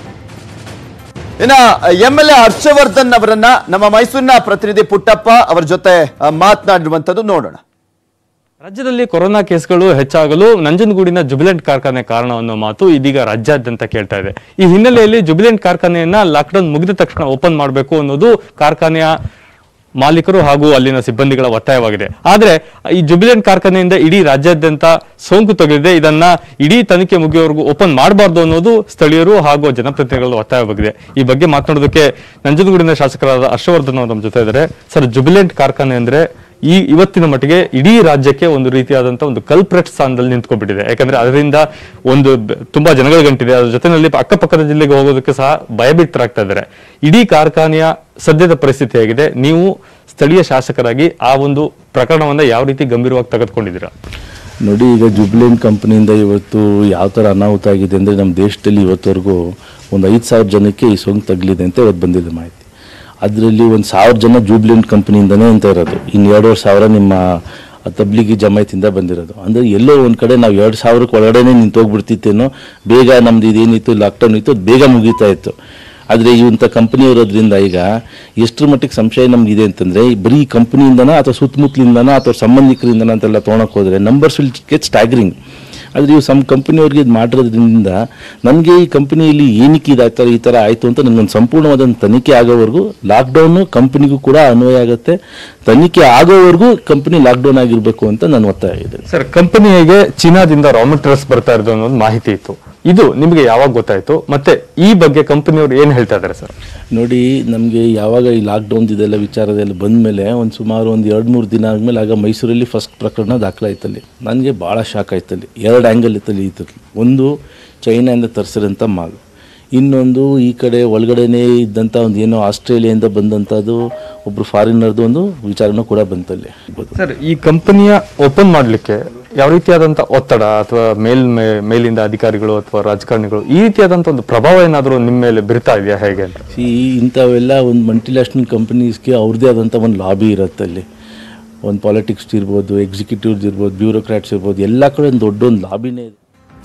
ಇನ್ನ ಎಂ ಎಲ್ ಎ ಹರ್ಷವರ್ಧನ್ ಅವರನ್ನ ನಮ್ಮ ಮೈಸೂರಿನ ಪ್ರತಿನಿಧಿ ಪುಟ್ಟಪ್ಪ ಅವರ ಜೊತೆ ಆ, ಮಾತನಾಡಿರುವಂತದ್ದು ನೋಡೋಣ ರಾಜ್ಯದಲ್ಲಿ ಕೊರೋನಾ ಕೇಸ್ಗಳು ಹೆಚ್ಚಾಗಲು ನಂಜನಗೂಡಿನ ಜುಬಿಲೆಂಟ್ ಕಾರ್ಖಾನೆ ಕಾರಣ ಅನ್ನೋ ಮಾತು ಇದೀಗ ರಾಜ್ಯಾದ್ಯಂತ ಕೇಳ್ತಾ ಇದೆ ಈ ಹಿನ್ನೆಲೆಯಲ್ಲಿ ಜುಬಿಲೆಂಟ್ ಕಾರ್ಖಾನೆಯನ್ನ ಲಾಕ್ಡೌನ್ ಮುಗಿದ ತಕ್ಷಣ ಓಪನ್ ಮಾಡಬೇಕು ಅನ್ನೋದು ಕಾರ್ಖಾನೆಯ ಮಾಲೀಕರು ಹಾಗೂ ಅಲ್ಲಿನ ಸಿಬ್ಬಂದಿಗಳ ಒತ್ತಾಯವಾಗಿದೆ ಆದ್ರೆ ಈ ಜುಬಿಲೆಂಟ್ ಕಾರ್ಖಾನೆಯಿಂದ ಇಡೀ ರಾಜ್ಯಾದ್ಯಂತ ಸೋಂಕು ತಗುಲಿದೆ ಇದನ್ನ ಇಡೀ ತನಿಖೆ ಮುಗಿಯೋವರೆಗೂ ಓಪನ್ ಮಾಡಬಾರ್ದು ಅನ್ನೋದು ಸ್ಥಳೀಯರು ಹಾಗೂ ಜನಪ್ರತಿನಿಧಿಗಳ ಒತ್ತಾಯವಾಗಿದೆ ಈ ಬಗ್ಗೆ ಮಾತನಾಡೋದಕ್ಕೆ ನಂಜನಗೂಡಿನ ಶಾಸಕರಾದ ಹರ್ಷವರ್ಧನ್ ಅವರು ನಮ್ಮ ಜೊತೆ ಇದ್ದಾರೆ ಸರ್ ಜುಬಿಲೆಂಟ್ ಕಾರ್ಖಾನೆ ಅಂದ್ರೆ ಈ ಇವತ್ತಿನ ಮಟ್ಟಿಗೆ ಇಡೀ ರಾಜ್ಯಕ್ಕೆ ಒಂದು ರೀತಿಯಾದಂತಹ ಒಂದು ಕಲ್ಪ್ರೆಟ್ ಸ್ಥಾನದಲ್ಲಿ ನಿಂತ್ಕೊಂಡ್ಬಿಟ್ಟಿದೆ ಯಾಕಂದ್ರೆ ಅದರಿಂದ ಒಂದು ಬ- ತುಂಬಾ ಜನಗಳ ಗಂಟಿದೆ ಅದ್ರ ಜೊತೆನಲ್ಲಿ ಅಕ್ಕಪಕ್ಕದ ಜಿಲ್ಲೆಗೆ ಹೋಗೋದಕ್ಕೆ ಸಹ ಭಯಭೀತರಾಗ್ತಾ ಇದ್ದಾರೆ ಇಡೀ ಕಾರ್ಖಾನೆಯ ಸದ್ಯದ ಪರಿಸ್ಥಿತಿ ಆಗಿದೆ ನೀವು ಸ್ಥಳೀಯ ಶಾಸಕರಾಗಿ ಆ ಒಂದು ಪ್ರಕರಣವನ್ನ ಯಾವ ರೀತಿ ಗಂಭೀರವಾಗಿ ತೆಗೆದುಕೊಂಡಿದ್ದೀರಾ ನೋಡಿ ಈಗ ಜುಬ್ಲೆಂಟ್ ಕಂಪ್ನಿಯಿಂದ ಇವತ್ತು ಯಾವ ಥರ ಅನಾಹುತ ಆಗಿದೆ ಅಂದರೆ ನಮ್ಮ ದೇಶದಲ್ಲಿ ಇವತ್ತವರೆಗೂ ಒಂದು ಐದು ಸಾವಿರ ಜನಕ್ಕೆ ಈ ಸೋಂಕು ತಗಲಿದೆ ಅಂತ ಇವತ್ತು ಬಂದಿದೆ ಮಾಹಿತಿ ಅದರಲ್ಲಿ ಒಂದು ಸಾವಿರ ಜನ ಜೂಬ್ಲೆಂಟ್ ಕಂಪ್ನಿಯಿಂದನೇ ಅಂತ ಇರೋದು ಇನ್ನು ಎರಡೂವರೆ ಸಾವಿರ ನಿಮ್ಮ ತಬ್ಲಿಗಿ ಜಮಾಯಿತಿಂದ ಬಂದಿರೋದು ಅಂದರೆ ಎಲ್ಲೋ ಒಂದು ಕಡೆ ನಾವು ಎರಡು ಸಾವಿರಕ್ಕೆ ಒಳಗಡೆನೇ ನಿಂತೋಗ್ಬಿಡ್ತಿತ್ತೇನೋ ಬೇಗ ನಮ್ದು ಇದೇನಿತ್ತು ಲಾಕ್ಡೌನ್ ಇತ್ತು ಅದು ಬೇಗ ಮುಗೀತಾ ಇತ್ತು ಆದರೆ ಇವಂಥ ಕಂಪನಿ ಇರೋದ್ರಿಂದ ಈಗ ಎಷ್ಟರ ಮಟ್ಟಿಗೆ ಸಂಶಯ ನಮ್ಗಿದೆ ಅಂತಂದರೆ ಬರೀ ಈ ಕಂಪನಿಯಿಂದನ ಅಥವಾ ಸುತ್ತಮುತ್ತಲಿಂದನ ಅಥವಾ ಸಂಬಂಧಿಕರಿಂದನ ಅಂತೆಲ್ಲ ತೊಗೊಳಕ್ಕೆ ಹೋದರೆ ನಂಬರ್ಸ್ ವಿಲ್ ಗೆಟ್ ಸ್ಟ್ಯಾಗ್ರಿಂಗ್ ಆದರೆ ಇವು ಸಮ್ ಕಂಪನಿಯವ್ರಿಗೆ ಇದು ಮಾಡಿರೋದ್ರಿಂದ ನನಗೆ ಈ ಕಂಪನಿಯಲ್ಲಿ ಏನಕ್ಕೆ ಇದಾಗ್ತಾರೆ ಈ ಥರ ಆಯಿತು ಅಂತ ನನಗೊಂದು ಸಂಪೂರ್ಣವಾದ ತನಿಖೆ ಆಗೋವರೆಗೂ ಲಾಕ್ಡೌನು ಕಂಪನಿಗೂ ಕೂಡ ಅನ್ವಯ ಆಗುತ್ತೆ ತನಿಖೆ ಆಗೋವರೆಗೂ ಕಂಪನಿ ಲಾಕ್ಡೌನ್ ಆಗಿರಬೇಕು ಅಂತ ನಾನು ಒತ್ತಾಯ ಇದೆ ಸರ್ ಕಂಪನಿಗೆ ಚೀನಾದಿಂದ ರಾ ಮೆಟೀರಿಯಲ್ಸ್ ಬರ್ತಾ ಇರೋದು ಅನ್ನೋ ಒಂದು ಮಾಹಿತಿ ಇತ್ತು ಇದು ನಿಮಗೆ ಯಾವಾಗ ಗೊತ್ತಾಯ್ತು ಮತ್ತೆ ಈ ಬಗ್ಗೆ ಕಂಪನಿಯವರು ಏನ್ ಹೇಳ್ತಾ ಇದ್ದಾರೆ ಸರ್ ನೋಡಿ ನಮಗೆ ಯಾವಾಗ ಈ ಲಾಕ್ಡೌನ್ ಇದೆಲ್ಲ ವಿಚಾರದೆಲ್ಲ ಬಂದಮೇಲೆ ಒಂದು ಸುಮಾರು ಒಂದು ಎರಡು ಮೂರು ದಿನ ಆದಮೇಲೆ ಆಗ ಮೈಸೂರಲ್ಲಿ ಫಸ್ಟ್ ಪ್ರಕರಣ ದಾಖಲಾಯ್ತಲ್ಲಿ ನನಗೆ ಭಾಳ ಶಾಕ್ ಆಯ್ತಲ್ಲಿ ಎರಡು ಆ್ಯಂಗಲ್ ಇತ್ತಲ್ಲಿ ಇದ್ರಲ್ಲಿ ಒಂದು ಚೈನಾಯಿಂದ ತರಿಸಿರೋಂಥ ಮಾಲ್ ಇನ್ನೊಂದು ಈ ಕಡೆ ಒಳಗಡೆನೇ ಇದ್ದಂಥ ಒಂದು ಏನೋ ಆಸ್ಟ್ರೇಲಿಯಾದಿಂದ ಬಂದಂಥದ್ದು ಒಬ್ಬರು ಫಾರಿನರ್ದು ಒಂದು ವಿಚಾರನೂ ಕೂಡ ಬಂತಲ್ಲಿ ಸರ್ ಈ ಕಂಪನಿಯ ಓಪನ್ ಮಾಡ್ಲಿಕ್ಕೆ ಯಾವ ರೀತಿಯಾದಂತ ಒತ್ತಡ ಅಥವಾ ಮೇಲ್ ಮೇ- ಮೇಲಿಂದ ಅಧಿಕಾರಿಗಳು ಅಥವಾ ರಾಜಕಾರಣಿಗಳು ಈ ರೀತಿಯಾದಂತ ಒಂದು ಪ್ರಭಾವ ಏನಾದರೂ ನಿಮ್ಮ ಮೇಲೆ ಬೀರ್ತಾ ಇದೆಯಾ ಹೇಗೆ ಅಂತ ಈ ಇಂಥವೆಲ್ಲ ಒಂದು ಮಲ್ಟಿನ್ಯಾಷನಲ್ ಕಂಪನೀಸ್ಗೆ ಅವ್ರದ್ದೇ ಆದಂಥ ಒಂದು ಲಾಬಿ ಇರುತ್ತೆ ಅಲ್ಲಿ ಒಂದು ಪಾಲಿಟಿಕ್ಸ್ ಇರ್ಬೋದು ಎಕ್ಸಿಕ್ಯೂಟಿವ್ಸ್ ಇರ್ಬೋದು ಬ್ಯೂರೋಕ್ರಾಟ್ಸ್ ಇರ್ಬೋದು ಎಲ್ಲ ಕಡೆ ಒಂದು ದೊಡ್ಡ ಒಂದು ಲಾಬಿನೇ ಇದೆ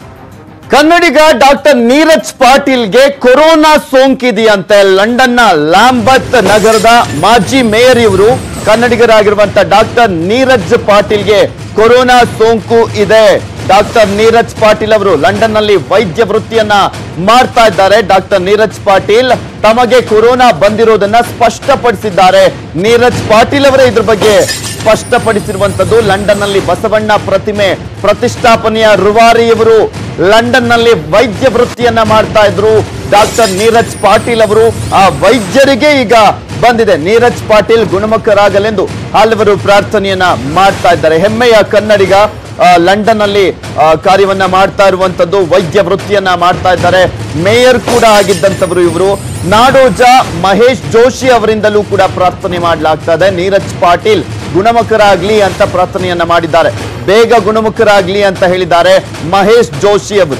ಕನ್ನಡಿಗ ಡಾಕ್ಟರ್ ನೀರಜ್ ಪಾಟೀಲ್ಗೆ ಕೊರೋನಾ ಸೋಂಕಿದೆಯಂತೆ ಲಂಡನ್ನ ಲ್ಯಾಂಬತ್ ನಗರದ ಮಾಜಿ ಮೇಯರ್ ಇವರು ಕನ್ನಡಿಗರಾಗಿರುವಂತ ಡಾಕ್ಟರ್ ನೀರಜ್ ಪಾಟೀಲ್ಗೆ ಕೊರೋನಾ ಸೋಂಕು ಇದೆ ಡಾಕ್ಟರ್ ನೀರಜ್ ಪಾಟೀಲ್ ಅವರು ಲಂಡನ್ ನಲ್ಲಿ ವೈದ್ಯ ವೃತ್ತಿಯನ್ನ ಮಾಡ್ತಾ ಇದ್ದಾರೆ ಡಾಕ್ಟರ್ ನೀರಜ್ ಪಾಟೀಲ್ ತಮಗೆ ಕೊರೋನಾ ಬಂದಿರೋದನ್ನ ಸ್ಪಷ್ಟಪಡಿಸಿದ್ದಾರೆ ನೀರಜ್ ಪಾಟೀಲ್ ಅವರೇ ಇದ್ರ ಬಗ್ಗೆ ಸ್ಪಷ್ಟಪಡಿಸಿರುವಂತದ್ದು ಲಂಡನ್ ನಲ್ಲಿ ಬಸವಣ್ಣ ಪ್ರತಿಮೆ ಪ್ರತಿಷ್ಠಾಪನೆಯ ರುವಾರಿಯವರು ಲಂಡನ್ ನಲ್ಲಿ ವೈದ್ಯ ವೃತ್ತಿಯನ್ನ ಮಾಡ್ತಾ ಇದ್ರು ಡಾಕ್ಟರ್ ನೀರಜ್ ಪಾಟೀಲ್ ಅವರು ಆ ವೈದ್ಯರಿಗೆ ಈಗ ಬಂದಿದೆ ನೀರಜ್ ಪಾಟೀಲ್ ಗುಣಮುಖರಾಗಲೆಂದು ಹಲವರು ಪ್ರಾರ್ಥನೆಯನ್ನ ಮಾಡ್ತಾ ಇದ್ದಾರೆ ಹೆಮ್ಮೆಯ ಕನ್ನಡಿಗ ಆ, ಲಂಡನ್ ನಲ್ಲಿ ಆ, ಕಾರ್ಯವನ್ನ ಮಾಡ್ತಾ ಇರುವಂತದ್ದು ವೈದ್ಯ ವೃತ್ತಿಯನ್ನ ಮಾಡ್ತಾ ಇದ್ದಾರೆ ಮೇಯರ್ ಕೂಡ ಆಗಿದ್ದಂಥವರು ಇವರು ನಾಡೋಜ ಮಹೇಶ್ ಜೋಶಿ ಅವರಿಂದಲೂ ಕೂಡ ಪ್ರಾರ್ಥನೆ ಮಾಡಲಾಗ್ತಾ ಇದೆ ನೀರಜ್ ಪಾಟೀಲ್ ಗುಣಮುಖರಾಗ್ಲಿ ಅಂತ ಪ್ರಾರ್ಥನೆಯನ್ನ ಮಾಡಿದ್ದಾರೆ ಬೇಗ ಗುಣಮುಖರಾಗ್ಲಿ ಅಂತ ಹೇಳಿದ್ದಾರೆ ಮಹೇಶ್ ಜೋಶಿ ಅವರು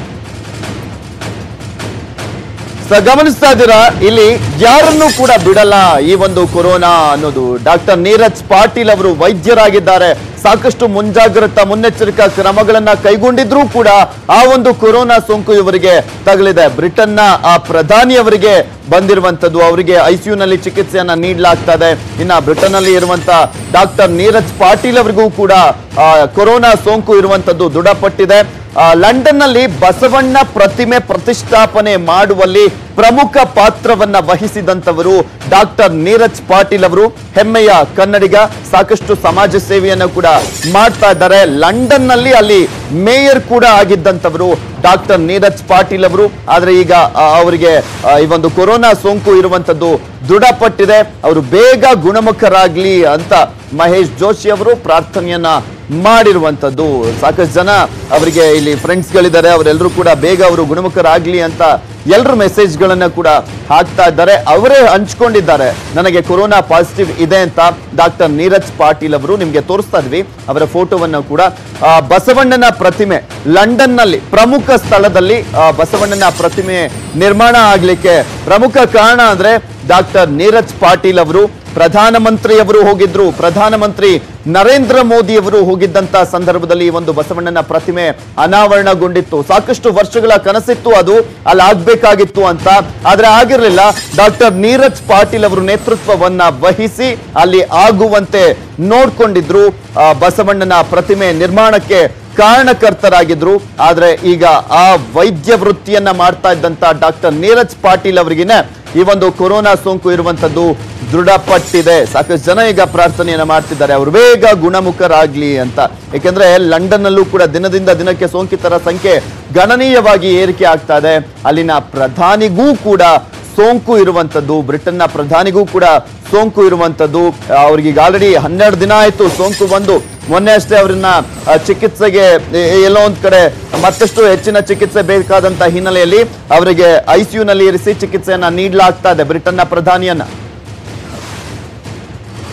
ಸ ಗಮನಿಸ್ತಾ ಇದ್ದೀರಾ ಇಲ್ಲಿ ಯಾರನ್ನೂ ಕೂಡ ಬಿಡಲ್ಲ ಈ ಒಂದು ಕೊರೋನಾ ಅನ್ನೋದು ಡಾಕ್ಟರ್ ನೀರಜ್ ಪಾಟೀಲ್ ಅವರು ವೈದ್ಯರಾಗಿದ್ದಾರೆ ಸಾಕಷ್ಟು ಮುಂಜಾಗ್ರತಾ ಮುನ್ನೆಚ್ಚರಿಕಾ ಕ್ರಮಗಳನ್ನ ಕೈಗೊಂಡಿದ್ರೂ ಕೂಡ ಆ ಒಂದು ಕೊರೋನಾ ಸೋಂಕು ಇವರಿಗೆ ತಗಲಿದೆ ಬ್ರಿಟನ್ನ ಆ ಪ್ರಧಾನಿಯವರಿಗೆ ಬಂದಿರುವಂತದ್ದು ಅವರಿಗೆ ಐಸಿಯು ನಲ್ಲಿ ಚಿಕಿತ್ಸೆಯನ್ನ ನೀಡಲಾಗ್ತಾ ಇದೆ ಇನ್ನ ಬ್ರಿಟನ್ ನಲ್ಲಿ ಇರುವಂತ ಡಾಕ್ಟರ್ ನೀರಜ್ ಪಾಟೀಲ್ ಅವರಿಗೂ ಕೂಡ ಆ, ಕೊರೋನಾ ಸೋಂಕು ಇರುವಂತದ್ದು ದೃಢಪಟ್ಟಿದೆ ಆ, ಲಂಡನ್ ನಲ್ಲಿ ಬಸವಣ್ಣ ಪ್ರತಿಮೆ ಪ್ರತಿಷ್ಠಾಪನೆ ಮಾಡುವಲ್ಲಿ ಪ್ರಮುಖ ಪಾತ್ರವನ್ನ ವಹಿಸಿದಂತವರು ಡಾಕ್ಟರ್ ನೀರಜ್ ಪಾಟೀಲ್ ಅವರು ಹೆಮ್ಮೆಯ ಕನ್ನಡಿಗ ಸಾಕಷ್ಟು ಸಮಾಜ ಸೇವೆಯನ್ನು ಕೂಡ ಮಾಡ್ತಾ ಇದ್ದಾರೆ ಲಂಡನ್ ನಲ್ಲಿ ಅಲ್ಲಿ ಮೇಯರ್ ಕೂಡ ಆಗಿದ್ದಂತವರು ಡಾಕ್ಟರ್ ನೀರಜ್ ಪಾಟೀಲ್ ಅವರು ಆದ್ರೆ ಈಗ ಆ, ಅವರಿಗೆ ಆ, ಈ ಒಂದು ಕೊರೋನಾ ಸೋಂಕು ಇರುವಂತದ್ದು ದೃಢಪಟ್ಟಿದೆ ಅವರು ಬೇಗ ಗುಣಮುಖರಾಗ್ಲಿ ಅಂತ ಮಹೇಶ್ ಜೋಶಿ ಅವರು ಪ್ರಾರ್ಥನೆಯನ್ನ ಮಾಡಿರುವಂತದ್ದು ಸಾಕಷ್ಟು ಜನ ಅವರಿಗೆ ಇಲ್ಲಿ ಫ್ರೆಂಡ್ಸ್ ಗಳಿದ್ದಾರೆ ಅವರೆಲ್ಲರೂ ಕೂಡ ಬೇಗ ಅವರು ಗುಣಮುಖರಾಗ್ಲಿ ಅಂತ ಎಲ್ಲರೂ ಮೆಸೇಜ್ ಗಳನ್ನ ಕೂಡ ಹಾಕ್ತಾ ಇದ್ದಾರೆ ಅವರೇ ಹಂಚ್ಕೊಂಡಿದ್ದಾರೆ ನನಗೆ ಕೊರೋನಾ ಪಾಸಿಟಿವ್ ಇದೆ ಅಂತ ಡಾಕ್ಟರ್ ನೀರಜ್ ಪಾಟೀಲ್ ಅವರು ನಿಮ್ಗೆ ತೋರಿಸ್ತಾ ಇದ್ವಿ ಅವರ ಫೋಟೋವನ್ನು ಕೂಡ ಆ, ಬಸವಣ್ಣನ ಪ್ರತಿಮೆ ಲಂಡನ್ ನಲ್ಲಿ ಪ್ರಮುಖ ಸ್ಥಳದಲ್ಲಿ ಆ, ಬಸವಣ್ಣನ ಪ್ರತಿಮೆ ನಿರ್ಮಾಣ ಆಗ್ಲಿಕ್ಕೆ ಪ್ರಮುಖ ಕಾರಣ ಅಂದ್ರೆ ಡಾಕ್ಟರ್ ನೀರಜ್ ಪಾಟೀಲ್ ಅವರು ಪ್ರಧಾನಮಂತ್ರಿಯವರು ಹೋಗಿದ್ರು ಪ್ರಧಾನಮಂತ್ರಿ ನರೇಂದ್ರ ಮೋದಿ ಅವರು ಹೋಗಿದ್ದಂತ ಸಂದರ್ಭದಲ್ಲಿ ಈ ಒಂದು ಬಸವಣ್ಣನ ಪ್ರತಿಮೆ ಅನಾವರಣಗೊಂಡಿತ್ತು ಸಾಕಷ್ಟು ವರ್ಷಗಳ ಕನಸಿತ್ತು ಅದು ಅಲ್ಲಿ ಆಗ್ಬೇಕಾಗಿತ್ತು ಅಂತ ಆದ್ರೆ ಆಗಿರ್ಲಿಲ್ಲ ಡಾಕ್ಟರ್ ನೀರಜ್ ಪಾಟೀಲ್ ಅವರು ನೇತೃತ್ವವನ್ನ ವಹಿಸಿ ಅಲ್ಲಿ ಆಗುವಂತೆ ನೋಡ್ಕೊಂಡಿದ್ರು ಆ, ಬಸವಣ್ಣನ ಪ್ರತಿಮೆ ನಿರ್ಮಾಣಕ್ಕೆ ಕಾರಣಕರ್ತರಾಗಿದ್ರು ಆದ್ರೆ ಈಗ ಆ ವೈದ್ಯ ವೃತ್ತಿಯನ್ನ ಮಾಡ್ತಾ ಇದ್ದಂತ ಡಾಕ್ಟರ್ ನೀರಜ್ ಪಾಟೀಲ್ ಅವರಿಗಿನ ಈ ಒಂದು ಕೊರೋನಾ ಸೋಂಕು ಇರುವಂತದ್ದು ದೃಢಪಟ್ಟಿದೆ ಸಾಕಷ್ಟು ಜನ ಈಗ ಪ್ರಾರ್ಥನೆಯನ್ನ ಮಾಡ್ತಿದ್ದಾರೆ ಅವರು ಬೇಗ ಗುಣಮುಖರಾಗ್ಲಿ ಅಂತ ಯಾಕೆಂದ್ರೆ ಲಂಡನ್ ನಲ್ಲೂ ಕೂಡ ದಿನದಿಂದ ದಿನಕ್ಕೆ ಸೋಂಕಿತರ ಸಂಖ್ಯೆ ಗಣನೀಯವಾಗಿ ಏರಿಕೆ ಆಗ್ತಾ ಇದೆ ಅಲ್ಲಿನ ಪ್ರಧಾನಿಗೂ ಕೂಡ ಸೋಂಕು ಇರುವಂತದ್ದು ಬ್ರಿಟನ್ನ ಪ್ರಧಾನಿಗೂ ಕೂಡ ಸೋಂಕು ಇರುವಂತದ್ದು ಅವ್ರಿಗೆ ಈಗ ಆಲ್ರೆಡಿ ಹನ್ನೆರಡು ದಿನ ಆಯ್ತು ಸೋಂಕು ಬಂದು ಮೊನ್ನೆ ಅಷ್ಟೇ ಅವರನ್ನ ಆ, ಚಿಕಿತ್ಸೆಗೆ ಎ- ಎಲ್ಲೋ ಒಂದ್ ಕಡೆ ಮತ್ತಷ್ಟು ಹೆಚ್ಚಿನ ಚಿಕಿತ್ಸೆ ಬೇಕಾದಂತ ಹಿನ್ನೆಲೆಯಲ್ಲಿ ಅವರಿಗೆ ಐಸಿಯು ನಲ್ಲಿ ಇರಿಸಿ ಚಿಕಿತ್ಸೆಯನ್ನ ನೀಡಲಾಗ್ತಾ ಇದೆ ಬ್ರಿಟನ್ನ ಪ್ರಧಾನಿಯನ್ನ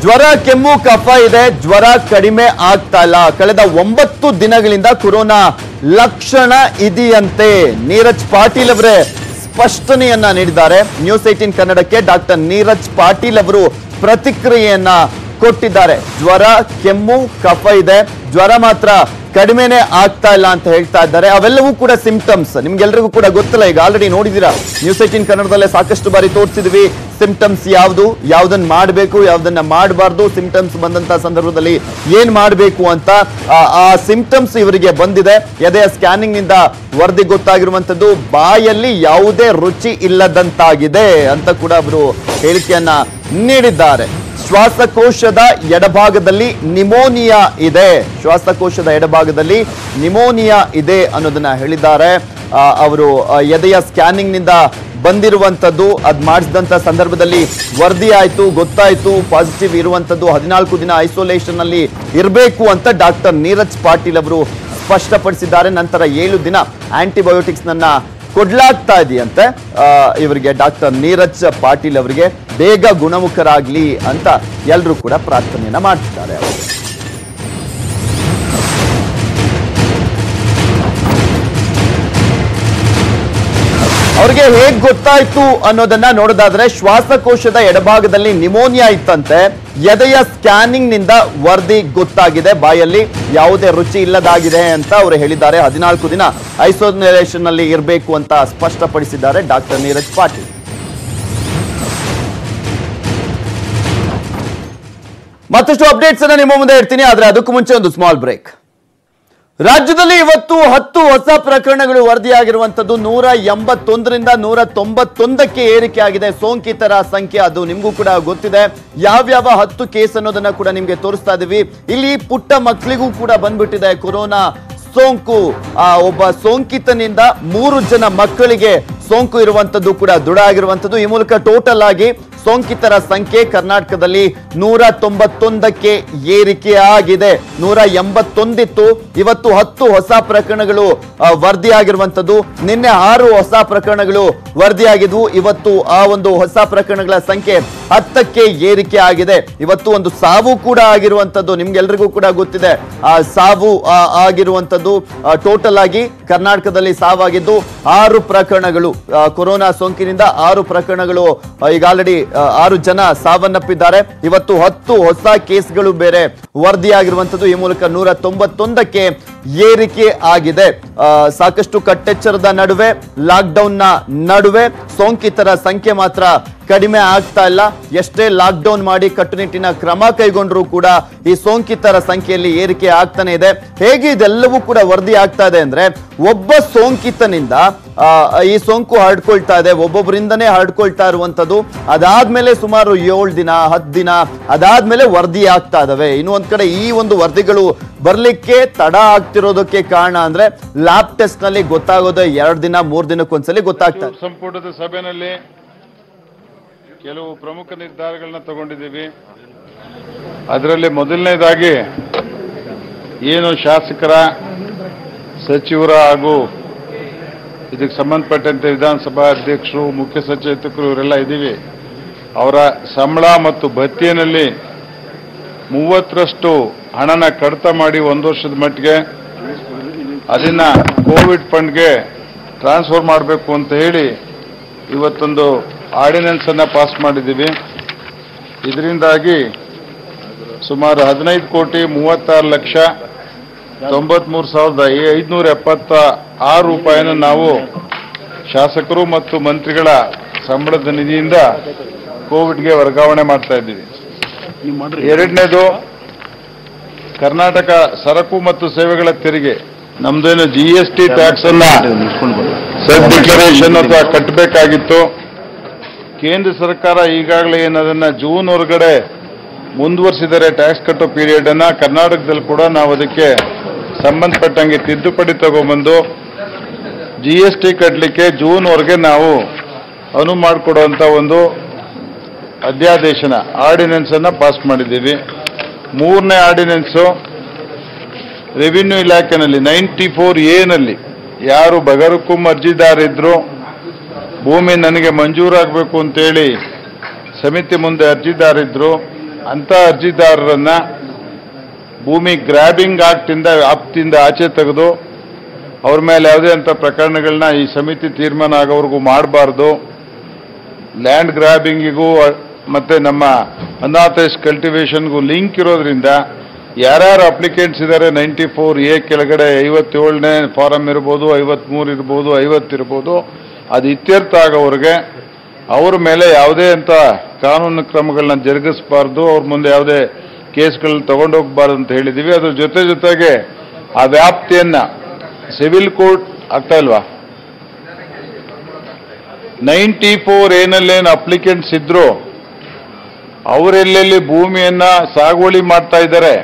ಜ್ವರ ಕೆಮ್ಮು ಕಫ ಇದೆ ಜ್ವರ ಕಡಿಮೆ ಆಗ್ತಾ ಇಲ್ಲ ಕಳೆದ ಒಂಬತ್ತು ದಿನಗಳಿಂದ ಕೊರೋನಾ ಲಕ್ಷಣ ಇದೆಯಂತೆ ನೀರಜ್ ಪಾಟೀಲ್ ಅವರೇ ಸ್ಪಷ್ಟನೆಯನ್ನ ನೀಡಿದ್ದಾರೆ ನ್ಯೂಸ್ ಏಟೀನ್ ಕನ್ನಡಕ್ಕೆ ಡಾಕ್ಟರ್ ನೀರಜ್ ಪಾಟೀಲ್ ಅವರು ಪ್ರತಿಕ್ರಿಯೆಯನ್ನ ಕೊಟ್ಟಿದ್ದಾರೆ ಜ್ವರ ಕೆಮ್ಮು ಕಫ ಇದೆ ಜ್ವರ ಮಾತ್ರ ಕಡಿಮೆನೆ ಆಗ್ತಾ ಇಲ್ಲ ಅಂತ ಹೇಳ್ತಾ ಇದ್ದಾರೆ ಅವೆಲ್ಲವೂ ಕೂಡ ಸಿಂಪ್ಟಮ್ಸ್ ನಿಮ್ಗೆಲ್ರಿಗೂ ಕೂಡ ಗೊತ್ತಿಲ್ಲ ಈಗ ಆಲ್ರೆಡಿ ನೋಡಿದೀರಾ ನ್ಯೂಸ್ ಏಟೀನ್ ಕನ್ನಡದಲ್ಲೇ ಸಾಕಷ್ಟು ಬಾರಿ ತೋರಿಸಿದ್ವಿ ಸಿಂಪ್ಟಮ್ಸ್ ಯಾವುದು ಯಾವ್ದನ್ನ ಮಾಡಬೇಕು ಯಾವ್ದನ್ನ ಮಾಡಬಾರ್ದು ಸಿಂಪ್ಟಮ್ಸ್ ಬಂದಂತ ಸಂದರ್ಭದಲ್ಲಿ ಏನ್ ಮಾಡಬೇಕು ಅಂತ ಆ- ಆ ಸಿಂಪ್ಟಮ್ಸ್ ಇವರಿಗೆ ಬಂದಿದೆ ಎದೆಯ ಸ್ಕ್ಯಾನಿಂಗ್ ನಿಂದ ವರದಿ ಗೊತ್ತಾಗಿರುವಂತದ್ದು ಬಾಯಲ್ಲಿ ಯಾವುದೇ ರುಚಿ ಇಲ್ಲದಂತಾಗಿದೆ ಅಂತ ಕೂಡ ಅವರು ಹೇಳಿಕೆಯನ್ನ ನೀಡಿದ್ದಾರೆ ಶ್ವಾಸಕೋಶದ ಎಡಭಾಗದಲ್ಲಿ ನಿಮೋನಿಯಾ ಇದೆ ಶ್ವಾಸಕೋಶದ ಎಡಭಾಗದಲ್ಲಿ ನಿಮೋನಿಯಾ ಇದೆ ಅನ್ನೋದನ್ನ ಹೇಳಿದ್ದಾರೆ ಆ, ಅವರು ಆ, ಎದೆಯ ಸ್ಕ್ಯಾನಿಂಗ್ ನಿಂದ ಬಂದಿರುವಂತದ್ದು ಅದ್ ಮಾಡಿಸಿದಂತ ಸಂದರ್ಭದಲ್ಲಿ ವರದಿ ಆಯ್ತು ಗೊತ್ತಾಯ್ತು ಪಾಸಿಟಿವ್ ಇರುವಂತದ್ದು ಹದಿನಾಲ್ಕು ದಿನ ಐಸೋಲೇಷನ್ ಅಲ್ಲಿ ಇರಬೇಕು ಅಂತ ಡಾಕ್ಟರ್ ನೀರಜ್ ಪಾಟೀಲ್ ಅವರು ಸ್ಪಷ್ಟಪಡಿಸಿದ್ದಾರೆ ನಂತರ ಏಳು ದಿನ ಆಂಟಿಬಯೋಟಿಕ್ಸ್ ನನ್ನ ಕೊಡ್ಲಾಗ್ತಾ ಇದೆಯಂತೆ ಆ, ಇವರಿಗೆ ಡಾಕ್ಟರ್ ನೀರಜ್ ಪಾಟೀಲ್ ಅವರಿಗೆ ಬೇಗ ಗುಣಮುಖರಾಗ್ಲಿ ಅಂತ ಎಲ್ಲರೂ ಕೂಡ ಪ್ರಾರ್ಥನೆಯನ್ನ ಮಾಡ್ತಿದ್ದಾರೆ ಅವ್ರಿಗೆ ಹೇಗ್ ಗೊತ್ತಾಯ್ತು ಅನ್ನೋದನ್ನ ನೋಡೋದಾದ್ರೆ ಶ್ವಾಸಕೋಶದ ಎಡಭಾಗದಲ್ಲಿ ನಿಮೋನಿಯಾ ಇತ್ತಂತೆ ಎದೆಯ ಸ್ಕ್ಯಾನಿಂಗ್ ನಿಂದ ವರದಿ ಗೊತ್ತಾಗಿದೆ ಬಾಯಲ್ಲಿ ಯಾವುದೇ ರುಚಿ ಇಲ್ಲದಾಗಿದೆ ಅಂತ ಅವರು ಹೇಳಿದ್ದಾರೆ ಹದಿನಾಲ್ಕು ದಿನ ಐಸೋಲೇಷನ್ ನಲ್ಲಿ ಇರಬೇಕು ಅಂತ ಸ್ಪಷ್ಟಪಡಿಸಿದ್ದಾರೆ ಡಾಕ್ಟರ್ ನೀರಜ್ ಪಾಟೀಲ್ ಮತ್ತಷ್ಟು ಅಪ್ಡೇಟ್ಸ್ ಅನ್ನ ನಿಮ್ಮ ಮುಂದೆ ಇಡ್ತೀನಿ ಆದ್ರೆ ಅದಕ್ಕೂ ಮುಂಚೆ ಒಂದು ಸ್ಮಾಲ್ ಬ್ರೇಕ್ ರಾಜ್ಯದಲ್ಲಿ ಇವತ್ತು ಹತ್ತು ಹೊಸ ಪ್ರಕರಣಗಳು ವರದಿಯಾಗಿರುವಂತದ್ದು ನೂರ ಎಂಬತ್ತೊಂದರಿಂದ ನೂರ ತೊಂಬತ್ತೊಂದಕ್ಕೆ ಏರಿಕೆ ಆಗಿದೆ ಸೋಂಕಿತರ ಸಂಖ್ಯೆ ಅದು ನಿಮಗೂ ಕೂಡ ಗೊತ್ತಿದೆ ಯಾವ್ಯಾವ ಹತ್ತು ಕೇಸ್ ಅನ್ನೋದನ್ನ ಕೂಡ ನಿಮ್ಗೆ ತೋರಿಸ್ತಾ ಇದೀವಿ ಇಲ್ಲಿ ಪುಟ್ಟ ಮಕ್ಕಳಿಗೂ ಕೂಡ ಬಂದ್ಬಿಟ್ಟಿದೆ ಕೊರೋನಾ ಸೋಂಕು ಆ, ಒಬ್ಬ ಸೋಂಕಿತನಿಂದ ಮೂರು ಜನ ಮಕ್ಕಳಿಗೆ ಸೋಂಕು ಇರುವಂತದ್ದು ಕೂಡ ದೃಢ ಆಗಿರುವಂತದ್ದು ಈ ಮೂಲಕ ಟೋಟಲ್ ಆಗಿ ಸೋಂಕಿತರ ಸಂಖ್ಯೆ ಕರ್ನಾಟಕದಲ್ಲಿ ನೂರ ತೊಂಬತ್ತೊಂದಕ್ಕೆ ಏರಿಕೆ ಆಗಿದೆ ನೂರ ಎಂಬತ್ತೊಂದಿತ್ತು ಇವತ್ತು ಹತ್ತು ಹೊಸ ಪ್ರಕರಣಗಳು ಆ, ವರದಿಯಾಗಿರುವಂತದ್ದು ನಿನ್ನೆ ಆರು ಹೊಸ ಪ್ರಕರಣಗಳು ವರದಿಯಾಗಿದ್ವು ಇವತ್ತು ಆ ಒಂದು ಹೊಸ ಪ್ರಕರಣಗಳ ಸಂಖ್ಯೆ ಹತ್ತಕ್ಕೆ ಏರಿಕೆ ಆಗಿದೆ ಇವತ್ತು ಒಂದು ಸಾವು ಕೂಡ ಆಗಿರುವಂತದ್ದು ನಿಮ್ಗೆಲ್ರಿಗೂ ಕೂಡ ಗೊತ್ತಿದೆ ಆ ಸಾವು ಆ, ಆಗಿರುವಂತದ್ದು ಟೋಟಲ್ ಆಗಿ ಕರ್ನಾಟಕದಲ್ಲಿ ಸಾವಾಗಿದ್ದು ಆರು ಪ್ರಕರಣಗಳು ಆ, ಕೊರೋನಾ ಸೋಂಕಿನಿಂದ ಆರು ಪ್ರಕರಣಗಳು ಆ, ಈಗ ಆಲ್ರೆಡಿ ಆರು ಜನ ಸಾವನ್ನಪ್ಪಿದ್ದಾರೆ ಇವತ್ತು ಹತ್ತು ಹೊಸ ಕೇಸ್ಗಳು ಬೇರೆ ವರದಿಯಾಗಿರುವಂತದ್ದು ಈ ಮೂಲಕ ನೂರ ತೊಂಬತ್ತೊಂದಕ್ಕೆ ಏರಿಕೆ ಆಗಿದೆ ಆ, ಸಾಕಷ್ಟು ಕಟ್ಟೆಚ್ಚರದ ನಡುವೆ ಲಾಕ್ಡೌನ್ ನ ನಡುವೆ ಸೋಂಕಿತರ ಸಂಖ್ಯೆ ಮಾತ್ರ ಕಡಿಮೆ ಆಗ್ತಾ ಇಲ್ಲ ಎಷ್ಟೇ ಲಾಕ್ಡೌನ್ ಮಾಡಿ ಕಟ್ಟುನಿಟ್ಟಿನ ಕ್ರಮ ಕೈಗೊಂಡ್ರೂ ಕೂಡ ಈ ಸೋಂಕಿತರ ಸಂಖ್ಯೆಯಲ್ಲಿ ಏರಿಕೆ ಆಗ್ತಾನೆ ಇದೆ ಹೇಗೆ ಇದೆಲ್ಲವೂ ಕೂಡ ವರದಿ ಆಗ್ತಾ ಇದೆ ಅಂದ್ರೆ ಒಬ್ಬ ಸೋಂಕಿತನಿಂದ ಆ, ಈ ಸೋಂಕು ಹರಡ್ಕೊಳ್ತಾ ಇದೆ ಒಬ್ಬೊಬ್ಬರಿಂದನೇ ಹರಡ್ಕೊಳ್ತಾ ಇರುವಂತದ್ದು ಅದಾದ್ಮೇಲೆ ಸುಮಾರು ಏಳು ದಿನ ಹತ್ತು ದಿನ ಅದಾದ್ಮೇಲೆ ವರದಿ ಆಗ್ತಾ ಇದಾವೆ ಇನ್ನು ಒಂದ್ ಕಡೆ ಈ ಒಂದು ವರದಿಗಳು ಬರ್ಲಿಕ್ಕೆ ತಡ ಆಗ್ತಿರೋದಕ್ಕೆ ಕಾರಣ ಅಂದ್ರೆ ಲ್ಯಾಬ್ ಟೆಸ್ಟ್ ನಲ್ಲಿ ಗೊತ್ತಾಗೋದು ಎರಡು ದಿನ ಮೂರ್ ದಿನಕ್ಕೊಂದ್ಸಲಿ ಗೊತ್ತಾಗ್ತಾ ಇದೆ ಸಂಪುಟದ ಸಭೆಯಲ್ಲಿ ಕೆಲವು ಪ್ರಮುಖ ನಿರ್ಧಾರಗಳನ್ನ ತಗೊಂಡಿದ್ದೀವಿ ಅದರಲ್ಲಿ ಮೊದಲನೇದಾಗಿ ಏನು ಶಾಸಕರ ಸಚಿವರ ಹಾಗೂ ಇದಕ್ಕೆ ಸಂಬಂಧಪಟ್ಟಂತೆ ವಿಧಾನಸಭಾ ಅಧ್ಯಕ್ಷರು ಮುಖ್ಯ ಸಚೇತಕರು ಇವರೆಲ್ಲ ಇದ್ದೀವಿ ಅವರ ಸಂಬಳ ಮತ್ತು ಭತ್ಯೆನಲ್ಲಿ ಮೂವತ್ತರಷ್ಟು ಹಣನ ಕಡಿತ ಮಾಡಿ ಒಂದು ವರ್ಷದ ಮಟ್ಟಿಗೆ ಅದನ್ನ ಕೋವಿಡ್ ಫಂಡ್ಗೆ ಟ್ರಾನ್ಸ್ಫರ್ ಮಾಡಬೇಕು ಅಂತ ಹೇಳಿ ಇವತ್ತೊಂದು ಆರ್ಡಿನೆನ್ಸ್ ಅನ್ನ ಪಾಸ್ ಮಾಡಿದ್ದೀವಿ ಇದರಿಂದಾಗಿ ಸುಮಾರು ಹದಿನೈದು ಕೋಟಿ ಮೂವತ್ತಾರು ಲಕ್ಷ ತೊಂಬತ್ಮೂರು ಸಾವಿರದ ಐದುನೂರ ಎಪ್ಪತ್ತ ಆರು ರೂಪಾಯಿನ ನಾವು ಶಾಸಕರು ಮತ್ತು ಮಂತ್ರಿಗಳ ಸಂಬಳದ ನಿಧಿಯಿಂದ ಕೋವಿಡ್ಗೆ ವರ್ಗಾವಣೆ ಮಾಡ್ತಾ ಇದ್ದೀವಿ ಎರಡನೇದು ಕರ್ನಾಟಕ ಸರಕು ಮತ್ತು ಸೇವೆಗಳ ತೆರಿಗೆ ನಮ್ದೇನು ಜಿ ಎಸ್ ಟಿ ಟ್ಯಾಕ್ಸ್ ಅನ್ನ ಸೆಲ್ಫ್ ಡಿಕ್ಲರೇಷನ್ ಅಥವಾ ಕಟ್ಟಬೇಕಾಗಿತ್ತು ಕೇಂದ್ರ ಸರ್ಕಾರ ಈಗಾಗಲೇ ಏನದನ್ನ ಜೂನ್ ಹೊರಗಡೆ ಮುಂದುವರಿಸಿದರೆ ಟ್ಯಾಕ್ಸ್ ಕಟ್ಟೋ ಪೀರಿಯಡ್ ಅನ್ನ ಕರ್ನಾಟಕದಲ್ಲಿ ಕೂಡ ನಾವು ಅದಕ್ಕೆ ಸಂಬಂಧಪಟ್ಟಂಗೆ ತಿದ್ದುಪಡಿ ತಗೊಂಬಂದು ಜಿ ಎಸ್ ಟಿ ಕಟ್ಟಲಿಕ್ಕೆ ಜೂನ್ ವರೆಗೆ ನಾವು ಅನುವು ಮಾಡಿಕೊಡುವಂತ ಒಂದು ಅಧ್ಯಾದೇಶನ ಆರ್ಡಿನೆನ್ಸ್ ಅನ್ನ ಪಾಸ್ ಮಾಡಿದ್ದೀವಿ ಮೂರನೇ ಆರ್ಡಿನೆನ್ಸು ರೆವಿನ್ಯೂ ಇಲಾಖೆನಲ್ಲಿ ನೈಂಟಿ ಫೋರ್ ಎನಲ್ಲಿ ಯಾರು ಬಗರಕ್ಕೂ ಅರ್ಜಿದಾರಿದ್ರು ಭೂಮಿ ನನಗೆ ಮಂಜೂರಾಗಬೇಕು ಅಂತೇಳಿ ಸಮಿತಿ ಮುಂದೆ ಅರ್ಜಿದಾರಿದ್ರು ಅಂತ ಅರ್ಜಿದಾರರನ್ನ ಭೂಮಿ ಗ್ರ್ಯಾಬಿಂಗ್ ಆಕ್ಟಿಂದ ಆಪ್ತಿಂದ ಆಚೆ ತೆಗೆದು ಅವ್ರ ಮೇಲೆ ಯಾವುದೇ ಅಂತ ಪ್ರಕರಣಗಳನ್ನ ಈ ಸಮಿತಿ ತೀರ್ಮಾನ ಆಗೋವರೆಗೂ ಮಾಡಬಾರ್ದು ಲ್ಯಾಂಡ್ ಗ್ರ್ಯಾಬಿಂಗಿಗೂ ಮತ್ತೆ ನಮ್ಮ ಅನಾಥೈಸ್ ಕಲ್ಟಿವೇಶನ್ಗೂ ಲಿಂಕ್ ಇರೋದ್ರಿಂದ ಯಾರ್ಯಾರು ಅಪ್ಲಿಕೆಂಟ್ಸ್ ಇದ್ದಾರೆ ನೈಂಟಿ ಫೋರ್ ಎ ಕೆಳಗಡೆ ಐವತ್ತೇಳನೇ ಫಾರಂ ಇರ್ಬೋದು ಐವತ್ಮೂರು ಇರ್ಬೋದು ಐವತ್ತಿರ್ಬೋದು ಅದು ಇತ್ಯರ್ಥ ಆಗೋವ್ರಿಗೆ ಅವ್ರ ಮೇಲೆ ಯಾವುದೇ ಅಂತ ಕಾನೂನು ಕ್ರಮಗಳನ್ನ ಜರುಗಿಸಬಾರ್ದು ಅವ್ರ ಮುಂದೆ ಯಾವುದೇ ಕೇಸ್ಗಳನ್ನ ತಗೊಂಡೋಗ್ಬಾರ್ದು ಅಂತ ಹೇಳಿದ್ದೀವಿ ಅದ್ರ ಜೊತೆ ಜೊತೆಗೆ ಆ ವ್ಯಾಪ್ತಿಯನ್ನ ಸಿವಿಲ್ ಕೋರ್ಟ್ ಆಗ್ತಾ ಇಲ್ವಾ ನೈಂಟಿ ಫೋರ್ ಏನಲ್ಲೇನು ಅಪ್ಲಿಕೆಂಟ್ಸ್ ಇದ್ರು ಅವರೆಲ್ಲೆಲ್ಲಿ ಭೂಮಿಯನ್ನ ಸಾಗುವಳಿ ಮಾಡ್ತಾ ಇದ್ದಾರೆ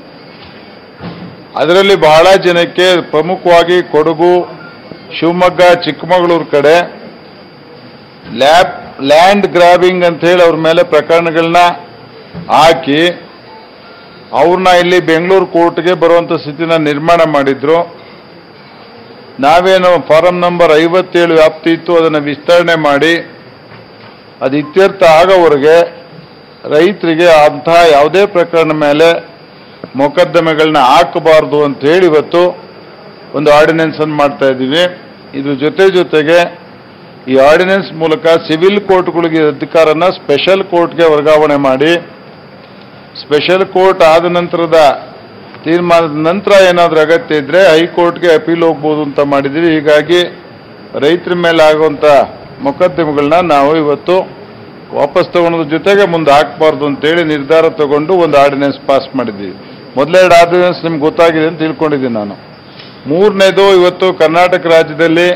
ಅದರಲ್ಲಿ ಬಹಳ ಜನಕ್ಕೆ ಪ್ರಮುಖವಾಗಿ ಕೊಡಗು ಶಿವಮೊಗ್ಗ ಚಿಕ್ಕಮಗಳೂರು ಕಡೆ ಲ್ಯಾಬ್ ಲ್ಯಾಂಡ್ ಗ್ರಾಬಿಂಗ್ ಅಂತ ಹೇಳಿ ಅವ್ರ ಮೇಲೆ ಪ್ರಕರಣಗಳನ್ನ ಹಾಕಿ ಅವ್ರನ್ನ ಇಲ್ಲಿ ಬೆಂಗಳೂರು ಕೋರ್ಟ್ಗೆ ಬರುವಂಥ ಸ್ಥಿತಿನ ನಿರ್ಮಾಣ ಮಾಡಿದ್ರು ನಾವೇನು ಫಾರಂ ನಂಬರ್ ಐವತ್ತೇಳು ವ್ಯಾಪ್ತಿ ಇತ್ತು ಅದನ್ನು ವಿಸ್ತರಣೆ ಮಾಡಿ ಅದು ಇತ್ಯರ್ಥ ಆಗೋವರೆಗೆ ರೈತರಿಗೆ ಅಂತಹ ಯಾವುದೇ ಪ್ರಕರಣ ಮೇಲೆ ಮೊಕದ್ದಮೆಗಳನ್ನ ಹಾಕಬಾರ್ದು ಅಂತ ಹೇಳಿ ಇವತ್ತು ಒಂದು ಆರ್ಡಿನೆನ್ಸ್ ಅನ್ನು ಮಾಡ್ತಾ ಇದ್ದೀವಿ ಇದ್ರ ಜೊತೆ ಜೊತೆಗೆ ಈ ಆರ್ಡಿನೆನ್ಸ್ ಮೂಲಕ ಸಿವಿಲ್ ಕೋರ್ಟ್ಗಳಿಗೆ ಅಧಿಕಾರನ ಸ್ಪೆಷಲ್ ಕೋರ್ಟ್ಗೆ ವರ್ಗಾವಣೆ ಮಾಡಿ ಸ್ಪೆಷಲ್ ಕೋರ್ಟ್ ಆದ ನಂತರದ ತೀರ್ಮಾನದ ನಂತರ ಏನಾದರೂ ಅಗತ್ಯ ಇದ್ರೆ ಹೈಕೋರ್ಟ್ಗೆ ಅಪೀಲ್ ಹೋಗ್ಬೋದು ಅಂತ ಮಾಡಿದ್ದೀವಿ ಹೀಗಾಗಿ ರೈತರ ಮೇಲೆ ಆಗುವಂಥ ಮೊಕದ್ದಮೆಗಳನ್ನ ನಾವು ಇವತ್ತು ವಾಪಸ್ ತಗೊಳೋದ್ರ ಜೊತೆಗೆ ಮುಂದೆ ಹಾಕಬಾರ್ದು ಅಂತೇಳಿ ನಿರ್ಧಾರ ತಗೊಂಡು ಒಂದು ಆರ್ಡಿನೆನ್ಸ್ ಪಾಸ್ ಮಾಡಿದ್ದೀವಿ ಮೊದಲೆರಡು ಆರ್ಡಿನೆನ್ಸ್ ನಿಮ್ಗೆ ಗೊತ್ತಾಗಿದೆ ಅಂತ ತಿಳ್ಕೊಂಡಿದ್ದೀನಿ ನಾನು ಮೂರನೇದು ಇವತ್ತು ಕರ್ನಾಟಕ ರಾಜ್ಯದಲ್ಲಿ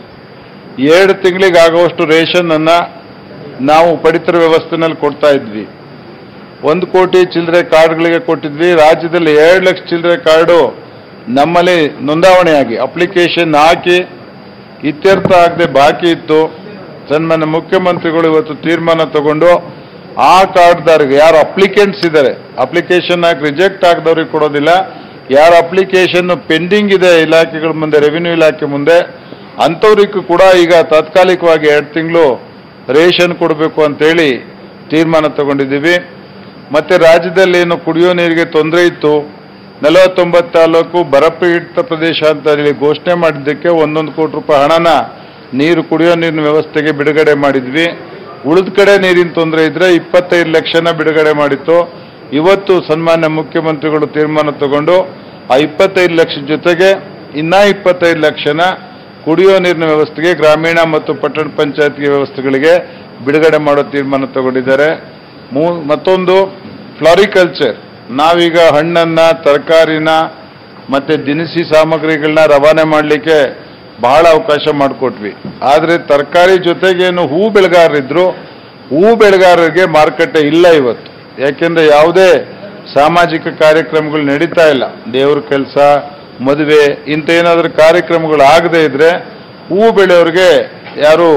ಎರಡು ತಿಂಗಳಿಗೆ ಆಗುವಷ್ಟು ರೇಷನ್ ಅನ್ನ ನಾವು ಪಡಿತರ ವ್ಯವಸ್ಥೆನಲ್ಲಿ ಕೊಡ್ತಾ ಇದ್ವಿ ಒಂದು ಕೋಟಿ ಚಿಲ್ಲರೆ ಕಾರ್ಡ್ಗಳಿಗೆ ಕೊಟ್ಟಿದ್ವಿ ರಾಜ್ಯದಲ್ಲಿ ಎರಡು ಲಕ್ಷ ಚಿಲ್ಲರೆ ಕಾರ್ಡು ನಮ್ಮಲ್ಲಿ ನೋಂದಾವಣೆಯಾಗಿ ಅಪ್ಲಿಕೇಶನ್ ಹಾಕಿ ಇತ್ಯರ್ಥ ಆಗದೆ ಬಾಕಿ ಇತ್ತು ಸನ್ಮಾನ್ಯ ಮುಖ್ಯಮಂತ್ರಿಗಳು ಇವತ್ತು ತೀರ್ಮಾನ ತಗೊಂಡು ಆ ಕಾರ್ಡ್ದಾರಿಗೆ ಯಾರು ಅಪ್ಲಿಕೆಂಟ್ಸ್ ಇದ್ದಾರೆ ಅಪ್ಲಿಕೇಶನ್ ಹಾಕಿ ರಿಜೆಕ್ಟ್ ಆಗದವ್ರಿಗೆ ಕೊಡೋದಿಲ್ಲ ಯಾರ ಅಪ್ಲಿಕೇಶನ್ ಪೆಂಡಿಂಗ್ ಇದೆ ಇಲಾಖೆಗಳ ಮುಂದೆ ರೆವಿನ್ಯೂ ಇಲಾಖೆ ಮುಂದೆ ಅಂಥವ್ರಿಗೂ ಕೂಡ ಈಗ ತಾತ್ಕಾಲಿಕವಾಗಿ ಎರಡು ತಿಂಗಳು ರೇಷನ್ ಕೊಡಬೇಕು ಅಂತೇಳಿ ತೀರ್ಮಾನ ತಗೊಂಡಿದ್ದೀವಿ ಮತ್ತೆ ರಾಜ್ಯದಲ್ಲಿ ಏನು ಕುಡಿಯೋ ನೀರಿಗೆ ತೊಂದರೆ ಇತ್ತು ನಲವತ್ತೊಂಬತ್ತು ತಾಲೂಕು ಬರಪೀಡಿತ ಪ್ರದೇಶ ಅಂತ ಹೇಳಿ ಘೋಷಣೆ ಮಾಡಿದ್ದಕ್ಕೆ ಒಂದೊಂದು ಕೋಟಿ ರೂಪಾಯಿ ಹಣನ ನೀರು ಕುಡಿಯೋ ನೀರಿನ ವ್ಯವಸ್ಥೆಗೆ ಬಿಡುಗಡೆ ಮಾಡಿದ್ವಿ ಉಳಿದ ಕಡೆ ನೀರಿನ ತೊಂದರೆ ಇದ್ರೆ ಇಪ್ಪತ್ತೈದು ಲಕ್ಷನ ಬಿಡುಗಡೆ ಮಾಡಿತ್ತು ಇವತ್ತು ಸನ್ಮಾನ್ಯ ಮುಖ್ಯಮಂತ್ರಿಗಳು ತೀರ್ಮಾನ ತಗೊಂಡು ಆ ಇಪ್ಪತ್ತೈದು ಲಕ್ಷ ಜೊತೆಗೆ ಇನ್ನ ಇಪ್ಪತ್ತೈದು ಲಕ್ಷನ ಕುಡಿಯೋ ನೀರಿನ ವ್ಯವಸ್ಥೆಗೆ ಗ್ರಾಮೀಣ ಮತ್ತು ಪಟ್ಟಣ ಪಂಚಾಯತ್ಗೆ ವ್ಯವಸ್ಥೆಗಳಿಗೆ ಬಿಡುಗಡೆ ಮಾಡೋ ತೀರ್ಮಾನ ತಗೊಂಡಿದ್ದಾರೆ ಮೂ ಮತ್ತೊಂದು ಫ್ಲಾರಿಕಲ್ಚರ್ ನಾವೀಗ ಹಣ್ಣನ್ನ ತರಕಾರಿನ ಮತ್ತೆ ದಿನಸಿ ಸಾಮಗ್ರಿಗಳನ್ನ ರವಾನೆ ಮಾಡಲಿಕ್ಕೆ ಬಹಳ ಅವಕಾಶ ಮಾಡಿಕೊಟ್ವಿ ಆದರೆ ತರಕಾರಿ ಜೊತೆಗೇನು ಹೂ ಬೆಳೆಗಾರರಿದ್ರು ಹೂ ಬೆಳೆಗಾರರಿಗೆ ಮಾರುಕಟ್ಟೆ ಇಲ್ಲ ಇವತ್ತು ಯಾಕೆಂದ್ರೆ ಯಾವುದೇ ಸಾಮಾಜಿಕ ಕಾರ್ಯಕ್ರಮಗಳು ನಡೀತಾ ಇಲ್ಲ ದೇವ್ರ ಕೆಲಸ ಮದುವೆ ಇಂಥ ಏನಾದರೂ ಕಾರ್ಯಕ್ರಮಗಳು ಆಗದೇ ಇದ್ರೆ ಹೂ ಬೆಳೆಯೋರಿಗೆ ಯಾರು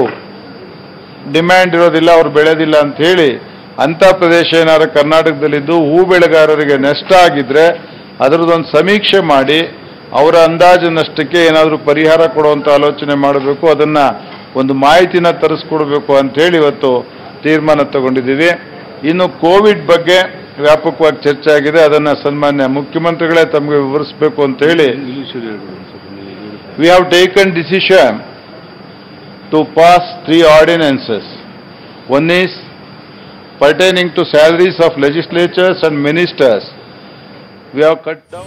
ಡಿಮ್ಯಾಂಡ್ ಇರೋದಿಲ್ಲ ಅವ್ರು ಬೆಳೆಯೋದಿಲ್ಲ ಅಂತ ಹೇಳಿ ಅಂಥ ಪ್ರದೇಶ ಏನಾದ್ರು ಕರ್ನಾಟಕದಲ್ಲಿದ್ದು ಹೂ ಬೆಳೆಗಾರರಿಗೆ ನಷ್ಟ ಆಗಿದ್ರೆ ಅದರದ್ದೊಂದು ಸಮೀಕ್ಷೆ ಮಾಡಿ ಅವರ ಅಂದಾಜು ನಷ್ಟಕ್ಕೆ ಏನಾದರೂ ಪರಿಹಾರ ಕೊಡುವಂಥ ಆಲೋಚನೆ ಮಾಡಬೇಕು ಅದನ್ನ ಒಂದು ಮಾಹಿತಿನ ತರಿಸ್ಕೊಡ್ಬೇಕು ಅಂತ ಹೇಳಿ ಇವತ್ತು ತೀರ್ಮಾನ ತಗೊಂಡಿದ್ದೀವಿ ಇನ್ನು ಕೋವಿಡ್ ಬಗ್ಗೆ ವ್ಯಾಪಕವಾಗಿ ಚರ್ಚೆ ಆಗಿದೆ ಅದನ್ನ ಸನ್ಮಾನ್ಯ ಮುಖ್ಯಮಂತ್ರಿಗಳೇ ತಮಗೆ ವಿವರಿಸಬೇಕು ಅಂತ ಹೇಳಿ we have taken decision to pass three ordinances. One is pertaining to salaries of legislatures and ministers. We have cut down.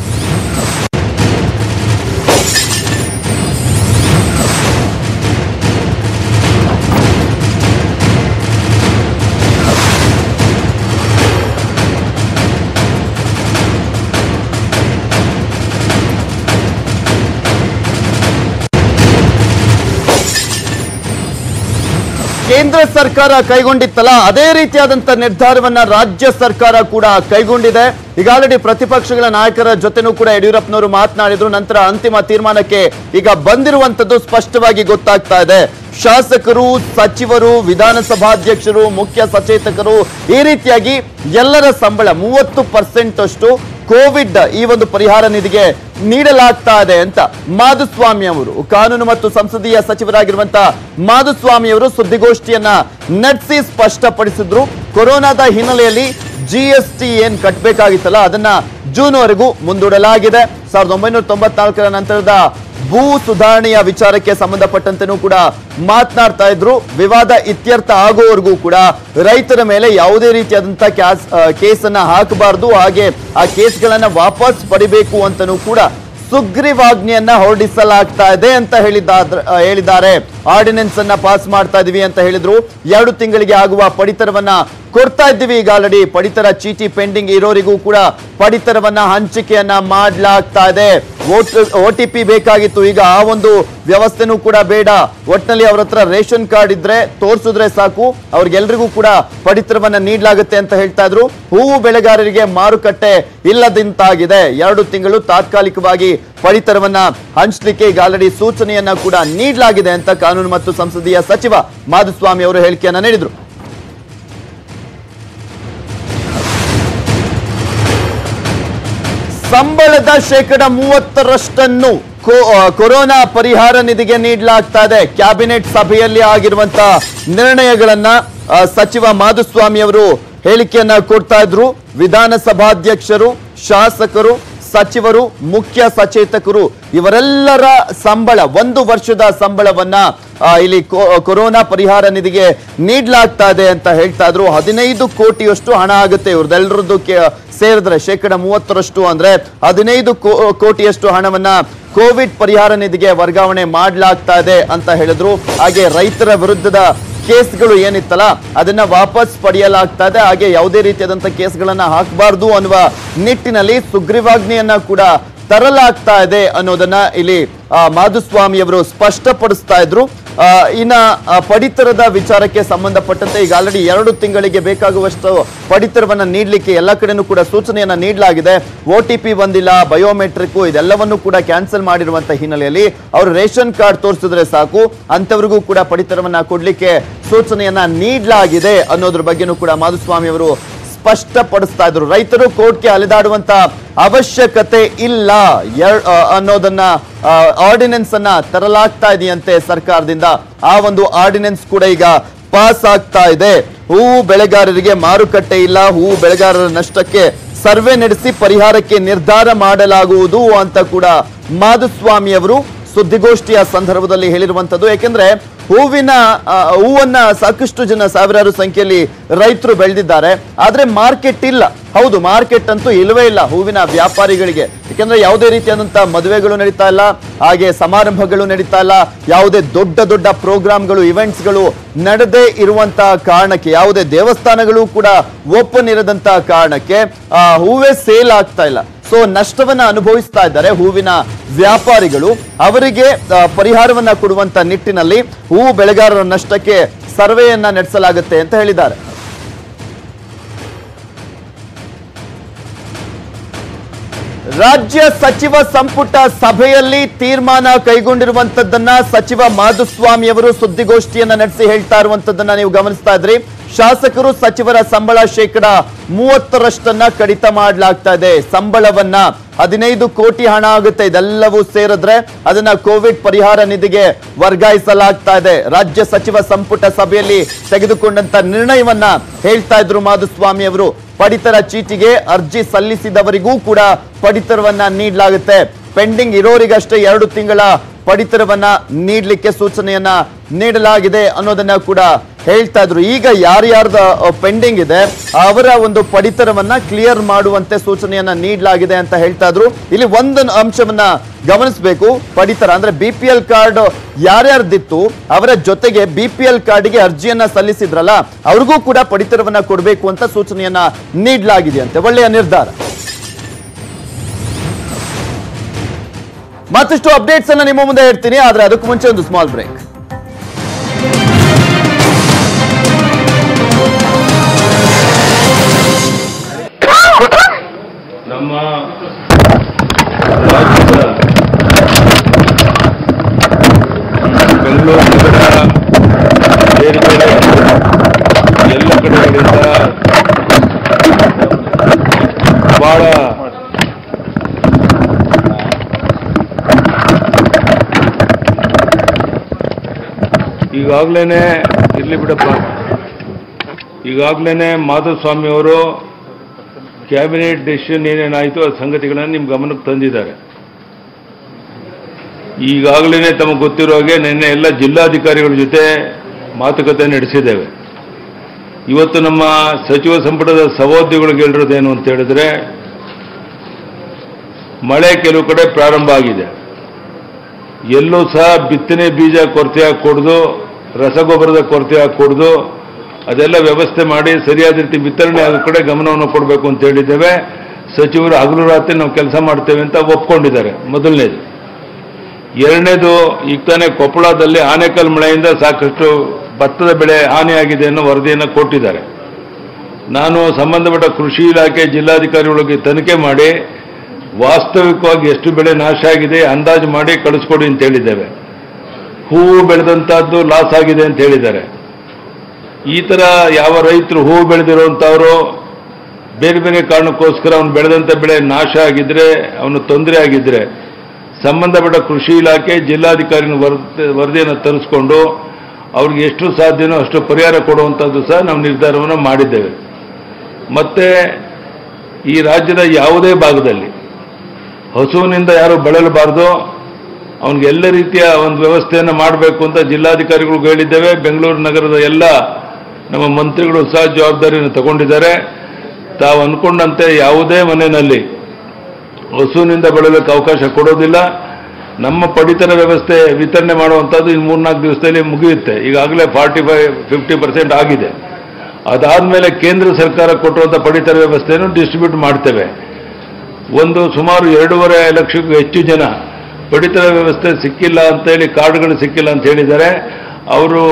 ಕೇಂದ್ರ ಸರ್ಕಾರ ಕೈಗೊಂಡಿತ್ತಲ್ಲ ಅದೇ ರೀತಿಯಾದಂತ ನಿರ್ಧಾರವನ್ನ ರಾಜ್ಯ ಸರ್ಕಾರ ಕೂಡ ಕೈಗೊಂಡಿದೆ ಈಗ ಆಲ್ರೆಡಿ ಪ್ರತಿಪಕ್ಷಗಳ ನಾಯಕರ ಜೊತೆನೂ ಕೂಡ ಯಡಿಯೂರಪ್ಪನವರು ಮಾತನಾಡಿದ್ರು ನಂತರ ಅಂತಿಮ ತೀರ್ಮಾನಕ್ಕೆ ಈಗ ಬಂದಿರುವಂತದ್ದು ಸ್ಪಷ್ಟವಾಗಿ ಗೊತ್ತಾಗ್ತಾ ಇದೆ ಶಾಸಕರು ಸಚಿವರು ವಿಧಾನಸಭಾಧ್ಯಕ್ಷರು ಮುಖ್ಯ ಸಚೇತಕರು ಈ ರೀತಿಯಾಗಿ ಎಲ್ಲರ ಸಂಬಳ ಮೂವತ್ತು ಪರ್ಸೆಂಟ್ ಅಷ್ಟು ಕೋವಿಡ್ ಈ ಒಂದು ಪರಿಹಾರ ನಿಧಿಗೆ ನೀಡಲಾಗ್ತಾ ಇದೆ ಅಂತ ಮಾಧುಸ್ವಾಮಿ ಅವರು ಕಾನೂನು ಮತ್ತು ಸಂಸದೀಯ ಸಚಿವರಾಗಿರುವಂತಹ ಮಾಧುಸ್ವಾಮಿ ಅವರು ಸುದ್ದಿಗೋಷ್ಠಿಯನ್ನ ನಡೆಸಿ ಸ್ಪಷ್ಟಪಡಿಸಿದ್ರು ಕೊರೋನಾದ ಹಿನ್ನೆಲೆಯಲ್ಲಿ ಜಿ ಎಸ್ ಟಿ ಏನ್ ಕಟ್ಟಬೇಕಾಗಿತ್ತಲ್ಲ ಅದನ್ನ ಜೂನ್ ವರೆಗೂ ಮುಂದೂಡಲಾಗಿದೆ ಸಾವಿರದ ಒಂಬೈನೂರ ತೊಂಬತ್ನಾಲ್ಕರ ನಂತರದ ಭೂ ಸುಧಾರಣೆಯ ವಿಚಾರಕ್ಕೆ ಸಂಬಂಧಪಟ್ಟಂತೆನೂ ಕೂಡ ಮಾತನಾಡ್ತಾ ಇದ್ರು ವಿವಾದ ಇತ್ಯರ್ಥ ಆಗುವವರೆಗೂ ಕೂಡ ರೈತರ ಮೇಲೆ ಯಾವುದೇ ರೀತಿಯಾದಂತಹ ಕ್ಯಾಸ್ ಆ, ಕೇಸನ್ನ ಹಾಕಬಾರದು ಹಾಗೆ ಆ ಕೇಸ್ಗಳನ್ನ ವಾಪಸ್ ಪಡಿಬೇಕು ಅಂತನೂ ಕೂಡ ಸುಗ್ರೀವಾಜ್ಞೆಯನ್ನ ಹೊರಡಿಸಲಾಗ್ತಾ ಇದೆ ಅಂತ ಹೇಳಿದ್ದಾದ್ರ ಆ, ಹೇಳಿದ್ದಾರೆ ಆರ್ಡಿನೆನ್ಸ್ ಅನ್ನ ಪಾಸ್ ಮಾಡ್ತಾ ಇದೀವಿ ಅಂತ ಹೇಳಿದ್ರು ಎರಡು ತಿಂಗಳಿಗೆ ಆಗುವ ಪಡಿತರವನ್ನ ಕೊಡ್ತಾ ಇದ್ದೀವಿ ಈಗ ಆಲ್ರೆಡಿ ಪಡಿತರ ಚೀಟಿ ಪೆಂಡಿಂಗ್ ಇರೋರಿಗೂ ಕೂಡ ಪಡಿತರವನ್ನ ಹಂಚಿಕೆಯನ್ನ ಮಾಡ್ಲಾಗ್ತಾ ಇದೆ ಓ ಟಿ ಪಿ ಬೇಕಾಗಿತ್ತು ಈಗ ಆ ಒಂದು ವ್ಯವಸ್ಥೆನೂ ಕೂಡ ಬೇಡ ಒಟ್ನಲ್ಲಿ ಅವ್ರ ಹತ್ರ ರೇಷನ್ ಕಾರ್ಡ್ ಇದ್ರೆ ತೋರ್ಸಿದ್ರೆ ಸಾಕು ಅವ್ರಿಗೆಲ್ರಿಗೂ ಕೂಡ ಪಡಿತರವನ್ನ ನೀಡಲಾಗುತ್ತೆ ಅಂತ ಹೇಳ್ತಾ ಇದ್ರು ಹೂವು ಬೆಳೆಗಾರರಿಗೆ ಮಾರುಕಟ್ಟೆ ಇಲ್ಲದಂತಾಗಿದೆ ಎರಡು ತಿಂಗಳು ತಾತ್ಕಾಲಿಕವಾಗಿ ಪಡಿತರವನ್ನ ಹಂಚಲಿಕ್ಕೆ ಈಗ ಆಲ್ರೆಡಿ ಸೂಚನೆಯನ್ನ ಕೂಡ ನೀಡಲಾಗಿದೆ ಅಂತ ಕಾನೂನು ಮತ್ತು ಸಂಸದೀಯ ಸಚಿವ ಮಾಧುಸ್ವಾಮಿ ಅವರು ಹೇಳಿಕೆಯನ್ನ ನೀಡಿದ್ರು ಸಂಬಳದ ಶೇಕಡ ಮೂವತ್ತರಷ್ಟನ್ನು ಕೊ- ಆ, ಕೊರೋನಾ ಪರಿಹಾರ ನಿಧಿಗೆ ನೀಡಲಾಗ್ತಾ ಇದೆ ಕ್ಯಾಬಿನೆಟ್ ಸಭೆಯಲ್ಲಿ ಆಗಿರುವಂತ ನಿರ್ಣಯಗಳನ್ನ ಆ, ಸಚಿವ ಮಾಧುಸ್ವಾಮಿ ಅವರು ಹೇಳಿಕೆಯನ್ನ ಕೊಡ್ತಾ ಇದ್ರು ವಿಧಾನಸಭಾಧ್ಯಕ್ಷರು ಶಾಸಕರು ಸಚಿವರು ಮುಖ್ಯ ಸಚೇತಕರು ಇವರೆಲ್ಲರ ಸಂಬಳ ಒಂದು ವರ್ಷದ ಸಂಬಳವನ್ನ ಆ, ಇಲ್ಲಿ ಕೊ- ಕೊರೋನಾ ಪರಿಹಾರ ನಿಧಿಗೆ ನೀಡಲಾಗ್ತಾ ಇದೆ ಅಂತ ಹೇಳ್ತಾ ಇದ್ರು ಹದಿನೈದು ಕೋಟಿಯಷ್ಟು ಹಣ ಆಗುತ್ತೆ ಇವ್ರದೆಲ್ಲರದ್ದು ಸೇರಿದ್ರೆ ಶೇಕಡ ಮೂವತ್ತರಷ್ಟು ಅಂದ್ರೆ ಹದಿನೈದು ಕೋ- ಕೋಟಿಯಷ್ಟು ಹಣವನ್ನ ಕೋವಿಡ್ ಪರಿಹಾರ ನಿಧಿಗೆ ವರ್ಗಾವಣೆ ಮಾಡಲಾಗ್ತಾ ಇದೆ ಅಂತ ಹೇಳಿದ್ರು ಹಾಗೆ ರೈತರ ವಿರುದ್ಧದ ಕೇಸ್ಗಳು ಏನಿತ್ತಲ್ಲ ಅದನ್ನ ವಾಪಸ್ ಪಡೆಯಲಾಗ್ತಾ ಇದೆ ಹಾಗೆ ಯಾವುದೇ ರೀತಿಯಾದಂತ ಕೇಸ್ಗಳನ್ನ ಹಾಕಬಾರ್ದು ಅನ್ನುವ ನಿಟ್ಟಿನಲ್ಲಿ ಸುಗ್ರೀವಾಜ್ಞೆಯನ್ನ ಕೂಡ ತರಲಾಗ್ತಾ ಇದೆ ಅನ್ನೋದನ್ನ ಇಲ್ಲಿ ಆ, ಮಾಧುಸ್ವಾಮಿ ಅವರು ಸ್ಪಷ್ಟಪಡಿಸ್ತಾ ಇದ್ರು ಆ, ಇನ್ನ ಆ, ಪಡಿತರದ ವಿಚಾರಕ್ಕೆ ಸಂಬಂಧಪಟ್ಟಂತೆ ಈಗ ಆಲ್ರೆಡಿ ಎರಡು ತಿಂಗಳಿಗೆ ಬೇಕಾಗುವಷ್ಟು ಪಡಿತರವನ್ನ ನೀಡಲಿಕ್ಕೆ ಎಲ್ಲ ಕಡೆನೂ ಕೂಡ ಸೂಚನೆಯನ್ನ ನೀಡಲಾಗಿದೆ ಒ ಟಿ ಪಿ ಬಂದಿಲ್ಲ ಬಯೋಮೆಟ್ರಿಕ್ ಇದೆಲ್ಲವನ್ನೂ ಕೂಡ ಕ್ಯಾನ್ಸಲ್ ಮಾಡಿರುವಂತ ಹಿನ್ನೆಲೆಯಲ್ಲಿ ಅವರು ರೇಷನ್ ಕಾರ್ಡ್ ತೋರಿಸಿದ್ರೆ ಸಾಕು ಅಂತವರಿಗೂ ಕೂಡ ಪಡಿತರವನ್ನ ಕೊಡ್ಲಿಕ್ಕೆ ಸೂಚನೆಯನ್ನ ನೀಡಲಾಗಿದೆ ಅನ್ನೋದ್ರ ಬಗ್ಗೆನೂ ಕೂಡ ಮಾಧುಸ್ವಾಮಿ ಅವರು ಸ್ಪಷ್ಟಪಡಿಸ್ತಾ ಇದ್ರು ರೈತರು ಕೋರ್ಟ್ಗೆ ಅಲೆದಾಡುವಂತ ಅವಶ್ಯಕತೆ ಇಲ್ಲ ಎರ್- ಆ, ಅನ್ನೋದನ್ನ ಆರ್ಡಿನೆನ್ಸ್ ಅನ್ನ ತರಲಾಗ್ತಾ ಇದೆಯಂತೆ ಸರ್ಕಾರದಿಂದ ಆ ಒಂದು ಆರ್ಡಿನೆನ್ಸ್ ಕೂಡ ಈಗ ಪಾಸ್ ಆಗ್ತಾ ಇದೆ ಹೂವು ಬೆಳೆಗಾರರಿಗೆ ಮಾರುಕಟ್ಟೆ ಇಲ್ಲ ಹೂವು ಬೆಳೆಗಾರರ ನಷ್ಟಕ್ಕೆ ಸರ್ವೆ ನಡೆಸಿ ಪರಿಹಾರಕ್ಕೆ ನಿರ್ಧಾರ ಮಾಡಲಾಗುವುದು ಅಂತ ಕೂಡ ಮಾಧುಸ್ವಾಮಿ ಅವರು ಸುದ್ದಿಗೋಷ್ಠಿಯ ಸಂದರ್ಭದಲ್ಲಿ ಹೇಳಿರುವಂತದ್ದು ಯಾಕೆಂದ್ರೆ ಹೂವಿನ ಆ, ಹೂವನ್ನ ಸಾಕಷ್ಟು ಜನ ಸಾವಿರಾರು ಸಂಖ್ಯೆಯಲ್ಲಿ ರೈತರು ಬೆಳೆದಿದ್ದಾರೆ ಆದ್ರೆ ಮಾರ್ಕೆಟ್ ಇಲ್ಲ ಹೌದು ಮಾರ್ಕೆಟ್ ಅಂತೂ ಇಲ್ಲವೇ ಇಲ್ಲ ಹೂವಿನ ವ್ಯಾಪಾರಿಗಳಿಗೆ ಯಾಕೆಂದ್ರೆ ಯಾವುದೇ ರೀತಿಯಾದಂತಹ ಮದುವೆಗಳು ನಡೀತಾ ಇಲ್ಲ ಹಾಗೆ ಸಮಾರಂಭಗಳು ನಡೀತಾ ಇಲ್ಲ ಯಾವುದೇ ದೊಡ್ಡ ದೊಡ್ಡ ಪ್ರೋಗ್ರಾಮ್ಗಳು ಇವೆಂಟ್ಸ್ಗಳು ನಡೆದೇ ಇರುವಂತಹ ಕಾರಣಕ್ಕೆ ಯಾವುದೇ ದೇವಸ್ಥಾನಗಳು ಕೂಡ ಓಪನ್ ಇರದಂತಹ ಕಾರಣಕ್ಕೆ ಆ ಹೂವೇ ಸೇಲ್ ಆಗ್ತಾ ಇಲ್ಲ ಸೊ ನಷ್ಟವನ್ನ ಅನುಭವಿಸ್ತಾ ಇದ್ದಾರೆ ಹೂವಿನ ವ್ಯಾಪಾರಿಗಳು ಅವರಿಗೆ ಆ, ಪರಿಹಾರವನ್ನ ಕೊಡುವಂತ ನಿಟ್ಟಿನಲ್ಲಿ ಹೂವು ಬೆಳೆಗಾರರ ನಷ್ಟಕ್ಕೆ ಸರ್ವೆಯನ್ನ ನಡೆಸಲಾಗುತ್ತೆ ಅಂತ ಹೇಳಿದ್ದಾರೆ ರಾಜ್ಯ ಸಚಿವ ಸಂಪುಟ ಸಭೆಯಲ್ಲಿ ತೀರ್ಮಾನ ಕೈಗೊಂಡಿರುವಂತದ್ದನ್ನ ಸಚಿವ ಮಾಧುಸ್ವಾಮಿ ಅವರು ಸುದ್ದಿಗೋಷ್ಠಿಯನ್ನ ನಡೆಸಿ ಹೇಳ್ತಾ ಇರುವಂತದ್ದನ್ನ ನೀವು ಗಮನಿಸ್ತಾ ಇದ್ರಿ ಶಾಸಕರು ಸಚಿವರ ಸಂಬಳ ಶೇಕಡ ಮೂವತ್ತರಷ್ಟನ್ನ ಕಡಿತ ಮಾಡಲಾಗ್ತಾ ಇದೆ ಸಂಬಳವನ್ನ ಹದಿನೈದು ಕೋಟಿ ಹಣ ಆಗುತ್ತೆ ಇದೆಲ್ಲವೂ ಸೇರಿದ್ರೆ ಅದನ್ನ ಕೋವಿಡ್ ಪರಿಹಾರ ನಿಧಿಗೆ ವರ್ಗಾಯಿಸಲಾಗ್ತಾ ಇದೆ ರಾಜ್ಯ ಸಚಿವ ಸಂಪುಟ ಸಭೆಯಲ್ಲಿ ತೆಗೆದುಕೊಂಡಂತ ನಿರ್ಣಯವನ್ನ ಹೇಳ್ತಾ ಇದ್ರು ಮಾಧುಸ್ವಾಮಿ ಅವರು ಪಡಿತರ ಚೀಟಿಗೆ ಅರ್ಜಿ ಸಲ್ಲಿಸಿದವರಿಗೂ ಕೂಡ ಪಡಿತರವನ್ನ ನೀಡಲಾಗುತ್ತೆ ಪೆಂಡಿಂಗ್ ಇರೋರಿಗಷ್ಟೇ ಎರಡು ತಿಂಗಳ ಪಡಿತರವನ್ನ ನೀಡಲಿಕ್ಕೆ ಸೂಚನೆಯನ್ನ ನೀಡಲಾಗಿದೆ ಅನ್ನೋದನ್ನ ಕೂಡ ಹೇಳ್ತಾ ಇದ್ರು ಈಗ ಯಾರ್ಯಾರ್ದ ಪೆಂಡಿಂಗ್ ಇದೆ ಅವರ ಒಂದು ಪಡಿತರವನ್ನ ಕ್ಲಿಯರ್ ಮಾಡುವಂತೆ ಸೂಚನೆಯನ್ನ ನೀಡಲಾಗಿದೆ ಅಂತ ಹೇಳ್ತಾ ಇದ್ರು ಇಲ್ಲಿ ಒಂದು ಅಂಶವನ್ನ ಗಮನಿಸಬೇಕು ಪಡಿತರ ಅಂದ್ರೆ ಬಿ ಪಿ ಎಲ್ ಕಾರ್ಡ್ ಯಾರ್ಯಾರ್ದಿತ್ತು ಅವರ ಜೊತೆಗೆ ಬಿ ಪಿ ಎಲ್ ಕಾರ್ಡ್ಗೆ ಅರ್ಜಿಯನ್ನ ಸಲ್ಲಿಸಿದ್ರಲ್ಲ ಅವ್ರಿಗೂ ಕೂಡ ಪಡಿತರವನ್ನ ಕೊಡಬೇಕು ಅಂತ ಸೂಚನೆಯನ್ನ ನೀಡಲಾಗಿದೆಯಂತೆ ಒಳ್ಳೆಯ ನಿರ್ಧಾರ ಮತ್ತಷ್ಟು ಅಪ್ಡೇಟ್ಸ್ ಅನ್ನ ನಿಮ್ಮ ಮುಂದೆ ಇಡ್ತೀನಿ ಆದ್ರೆ ಅದಕ್ಕೂ ಮುಂಚೆ ಒಂದು ಸ್ಮಾಲ್ ಬ್ರೇಕ್ ನಮ್ಮ ರಾಜ್ಯದ ಬೆಂಗಳೂರು ನಗರ ಬೇರೆ ಬೇರೆ ಎಲ್ಲ ಕಡೆಗಳಿಂದ ಬಹಳ ಈಗಾಗಲೇ ಇರ್ಲಿ ಬಿಡಪ್ಪ ಈಗಾಗಲೇ ಮಾಧುಸ್ವಾಮಿ ಅವರು ಕ್ಯಾಬಿನೆಟ್ ಡೆಸಿಷನ್ ಏನೇನಾಯಿತು ಆ ಸಂಗತಿಗಳನ್ನು ನಿಮ್ಮ ಗಮನಕ್ಕೆ ತಂದಿದ್ದಾರೆ ಈಗಾಗಲೇ ತಮಗೆ ಗೊತ್ತಿರೋ ಹಾಗೆ ನಿನ್ನೆ ಎಲ್ಲ ಜಿಲ್ಲಾಧಿಕಾರಿಗಳ ಜೊತೆ ಮಾತುಕತೆ ನಡೆಸಿದ್ದೇವೆ ಇವತ್ತು ನಮ್ಮ ಸಚಿವ ಸಂಪುಟದ ಸಹೋದ್ಯೋಗಿಗಳಿಗೆ ಹೇಳಿರೋದೇನು ಅಂತ ಹೇಳಿದ್ರೆ ಮಳೆ ಕೆಲವು ಕಡೆ ಪ್ರಾರಂಭ ಆಗಿದೆ ಎಲ್ಲೂ ಸಹ ಬಿತ್ತನೆ ಬೀಜ ಕೊರತೆ ಕೊಡ್ದು ರಸಗೊಬ್ಬರದ ಕೊರತೆ ಕೊಡ್ದು ಅದೆಲ್ಲ ವ್ಯವಸ್ಥೆ ಮಾಡಿ ಸರಿಯಾದ ರೀತಿ ವಿತರಣೆ ಆಗೋ ಕಡೆ ಗಮನವನ್ನು ಕೊಡಬೇಕು ಅಂತ ಹೇಳಿದ್ದೇವೆ ಸಚಿವರು ಹಗಲು ರಾತ್ರಿ ನಾವು ಕೆಲಸ ಮಾಡ್ತೇವೆ ಅಂತ ಒಪ್ಕೊಂಡಿದ್ದಾರೆ ಮೊದಲನೇದು ಎರಡನೇದು ಈಗ ತಾನೇ ಕೊಪ್ಪಳದಲ್ಲಿ ಆನೆಕಲ್ ಮಳೆಯಿಂದ ಸಾಕಷ್ಟು ಭತ್ತದ ಬೆಳೆ ಹಾನಿಯಾಗಿದೆ ಅನ್ನೋ ವರದಿಯನ್ನು ಕೊಟ್ಟಿದ್ದಾರೆ ನಾನು ಸಂಬಂಧಪಟ್ಟ ಕೃಷಿ ಇಲಾಖೆ ಜಿಲ್ಲಾಧಿಕಾರಿಗಳಿಗೆ ತನಿಖೆ ಮಾಡಿ ವಾಸ್ತವಿಕವಾಗಿ ಎಷ್ಟು ಬೆಳೆ ನಾಶ ಆಗಿದೆ ಅಂದಾಜು ಮಾಡಿ ಕಳಿಸ್ಕೊಡಿ ಅಂತ ಹೇಳಿದ್ದೇವೆ ಹೂವು ಬೆಳೆದಂತಹದ್ದು ಲಾಸ್ ಆಗಿದೆ ಅಂತ ಹೇಳಿದ್ದಾರೆ ಈ ಥರ ಯಾವ ರೈತರು ಹೂವು ಬೆಳೆದಿರುವಂಥವರು ಬೇರೆ ಬೇರೆ ಕಾರಣಕ್ಕೋಸ್ಕರ ಅವನು ಬೆಳೆದಂಥ ಬೆಳೆ ನಾಶ ಆಗಿದ್ರೆ ಅವನು ತೊಂದರೆ ಆಗಿದ್ರೆ ಸಂಬಂಧಪಟ್ಟ ಕೃಷಿ ಇಲಾಖೆ ಜಿಲ್ಲಾಧಿಕಾರಿನ ವರದಿ ವರದಿಯನ್ನು ತರಿಸ್ಕೊಂಡು ಅವ್ರಿಗೆ ಎಷ್ಟು ಸಾಧ್ಯನೋ ಅಷ್ಟು ಪರಿಹಾರ ಕೊಡುವಂಥದ್ದು ಸಹ ನಾವು ನಿರ್ಧಾರವನ್ನು ಮಾಡಿದ್ದೇವೆ ಮತ್ತೆ ಈ ರಾಜ್ಯದ ಯಾವುದೇ ಭಾಗದಲ್ಲಿ ಹಸುವಿನಿಂದ ಯಾರು ಬಳಲಬಾರ್ದು ಅವನಿಗೆ ಎಲ್ಲ ರೀತಿಯ ಒಂದು ವ್ಯವಸ್ಥೆಯನ್ನು ಮಾಡಬೇಕು ಅಂತ ಜಿಲ್ಲಾಧಿಕಾರಿಗಳಿಗೂ ಹೇಳಿದ್ದೇವೆ ಬೆಂಗಳೂರು ನಗರದ ಎಲ್ಲ ನಮ್ಮ ಮಂತ್ರಿಗಳು ಸಹ ಜವಾಬ್ದಾರಿಯನ್ನು ತಗೊಂಡಿದ್ದಾರೆ ತಾವು ಅನ್ಕೊಂಡಂತೆ ಯಾವುದೇ ಮನೆಯಲ್ಲಿ ಹಸುವಿನಿಂದ ಬಳಲಕ್ಕೆ ಅವಕಾಶ ಕೊಡೋದಿಲ್ಲ ನಮ್ಮ ಪಡಿತರ ವ್ಯವಸ್ಥೆ ವಿತರಣೆ ಮಾಡುವಂಥದ್ದು ಇನ್ನು ಮೂರ್ನಾಲ್ಕು ದಿವಸದಲ್ಲಿ ಮುಗಿಯುತ್ತೆ ಈಗಾಗಲೇ ಫಾರ್ಟಿ ಫೈವ್ ಫಿಫ್ಟಿ ಪರ್ಸೆಂಟ್ ಆಗಿದೆ ಅದಾದಮೇಲೆ ಕೇಂದ್ರ ಸರ್ಕಾರ ಕೊಟ್ಟಿರುವಂಥ ಪಡಿತರ ವ್ಯವಸ್ಥೆಯನ್ನು ಡಿಸ್ಟ್ರಿಬ್ಯೂಟ್ ಮಾಡ್ತೇವೆ ಒಂದು ಸುಮಾರು ಎರಡೂವರೆ ಲಕ್ಷಕ್ಕೂ ಹೆಚ್ಚು ಜನ ಪಡಿತರ ವ್ಯವಸ್ಥೆ ಸಿಕ್ಕಿಲ್ಲ ಅಂತೇಳಿ ಕಾರ್ಡ್ಗಳು ಸಿಕ್ಕಿಲ್ಲ ಅಂತ ಹೇಳಿದ್ದಾರೆ ಅವರು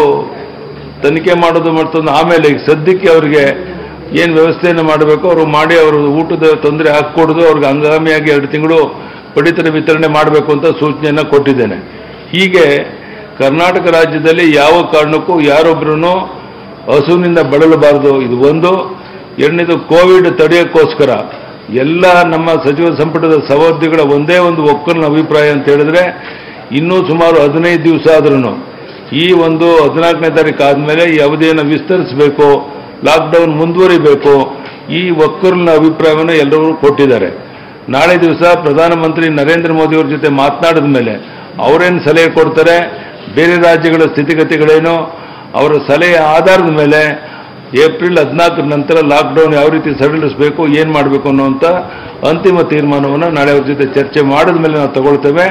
ತನಿಖೆ ಮಾಡೋದು ಮತ್ತೊಂದು ಆಮೇಲೆ ಈಗ ಸದ್ಯಕ್ಕೆ ಅವರಿಗೆ ಏನು ವ್ಯವಸ್ಥೆಯನ್ನು ಮಾಡಬೇಕು ಅವರು ಮಾಡಿ ಅವರು ಊಟದ ತೊಂದರೆ ಹಾಕ್ಕೊಡೋದು ಅವ್ರಿಗೆ ಹಂಗಾಮಿಯಾಗಿ ಎರಡು ತಿಂಗಳು ಪಡಿತರ ವಿತರಣೆ ಮಾಡಬೇಕು ಅಂತ ಸೂಚನೆಯನ್ನು ಕೊಟ್ಟಿದ್ದೇನೆ ಹೀಗೆ ಕರ್ನಾಟಕ ರಾಜ್ಯದಲ್ಲಿ ಯಾವ ಕಾರಣಕ್ಕೂ ಯಾರೊಬ್ಬರೂ ಹಸುವಿನಿಂದ ಬಳಲಬಾರದು ಇದು ಒಂದು ಎರಡನೇದು ಕೋವಿಡ್ ತಡೆಯೋಕ್ಕೋಸ್ಕರ ಎಲ್ಲ ನಮ್ಮ ಸಚಿವ ಸಂಪುಟದ ಸಹೋದ್ಯೋಗಿಗಳ ಒಂದೇ ಒಂದು ಒಕ್ಕಲಿನ ಅಭಿಪ್ರಾಯ ಅಂತ ಹೇಳಿದ್ರೆ ಇನ್ನೂ ಸುಮಾರು ಹದಿನೈದು ದಿವಸ ಆದ್ರೂ ಈ ಒಂದು ಹದಿನಾಲ್ಕನೇ ತಾರೀಕು ಆದಮೇಲೆ ಈ ಅವಧಿಯನ್ನು ವಿಸ್ತರಿಸಬೇಕು ಲಾಕ್ಡೌನ್ ಮುಂದುವರಿಬೇಕು ಈ ಒಕ್ಕಲಿನ ಅಭಿಪ್ರಾಯವನ್ನು ಎಲ್ಲರೂ ಕೊಟ್ಟಿದ್ದಾರೆ ನಾಳೆ ದಿವಸ ಪ್ರಧಾನಮಂತ್ರಿ ನರೇಂದ್ರ ಮೋದಿಯವ್ರ ಜೊತೆ ಮಾತನಾಡಿದ ಮೇಲೆ ಅವರೇನು ಸಲಹೆ ಕೊಡ್ತಾರೆ ಬೇರೆ ರಾಜ್ಯಗಳ ಸ್ಥಿತಿಗತಿಗಳೇನು ಅವರ ಸಲಹೆ ಆಧಾರದ ಮೇಲೆ ಏಪ್ರಿಲ್ ಹದಿನಾಲ್ಕರ ನಂತರ ಲಾಕ್ಡೌನ್ ಯಾವ ರೀತಿ ಸಡಿಲಿಸಬೇಕು ಏನು ಮಾಡಬೇಕು ಅನ್ನುವಂಥ ಅಂತಿಮ ತೀರ್ಮಾನವನ್ನು ನಾಳೆ ಅವ್ರ ಜೊತೆ ಚರ್ಚೆ ಮಾಡಿದ ಮೇಲೆ ನಾವು ತಗೊಳ್ತೇವೆ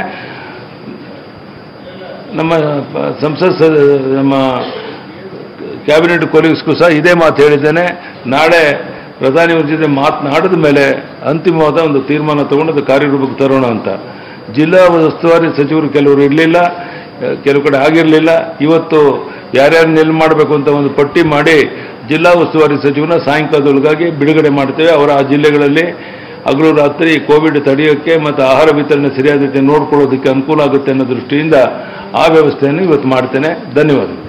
ನಮ್ಮ ಪ- ಸಂಸತ್ ಸ- ನಮ್ಮ ಕ್ಯಾಬಿನೆಟ್ ಕೊಲೀಗ್ಸ್ಗೂ ಸಹ ಇದೇ ಮಾತು ಹೇಳಿದ್ದೇನೆ ನಾಳೆ ಪ್ರಧಾನಿಯವ್ರ ಜೊತೆ ಮಾತನಾಡಿದ ಮೇಲೆ ಅಂತಿಮವಾದ ಒಂದು ತೀರ್ಮಾನ ತಗೊಂಡು ಅದು ಕಾರ್ಯರೂಪಕ್ಕೆ ತರೋಣ ಅಂತ ಜಿಲ್ಲಾ ಉಸ್ತುವಾರಿ ಸಚಿವರು ಕೆಲವರು ಇರಲಿಲ್ಲ ಕೆಲವು ಕಡೆ ಆಗಿರಲಿಲ್ಲ ಇವತ್ತು ಯಾರ್ಯಾರು ನೆಲ್ ಮಾಡಬೇಕು ಅಂತ ಒಂದು ಪಟ್ಟಿ ಮಾಡಿ ಜಿಲ್ಲಾ ಉಸ್ತುವಾರಿ ಸಚಿವನ ಸಾಯಂಕಾಲದೊಳಗಾಗಿ ಬಿಡುಗಡೆ ಮಾಡ್ತೇವೆ ಅವರ ಆ ಜಿಲ್ಲೆಗಳಲ್ಲಿ ಹಗಲು ರಾತ್ರಿ ಕೋವಿಡ್ ತಡೆಯೋಕ್ಕೆ ಮತ್ತು ಆಹಾರ ವಿತರಣೆ ಸರಿಯಾದ ರೀತಿ ನೋಡ್ಕೊಳ್ಳೋದಕ್ಕೆ ಅನುಕೂಲ ಆಗುತ್ತೆ ಅನ್ನೋ ದೃಷ್ಟಿಯಿಂದ ಆ ವ್ಯವಸ್ಥೆಯನ್ನು ಇವತ್ತು ಮಾಡ್ತೇನೆ ಧನ್ಯವಾದಗಳು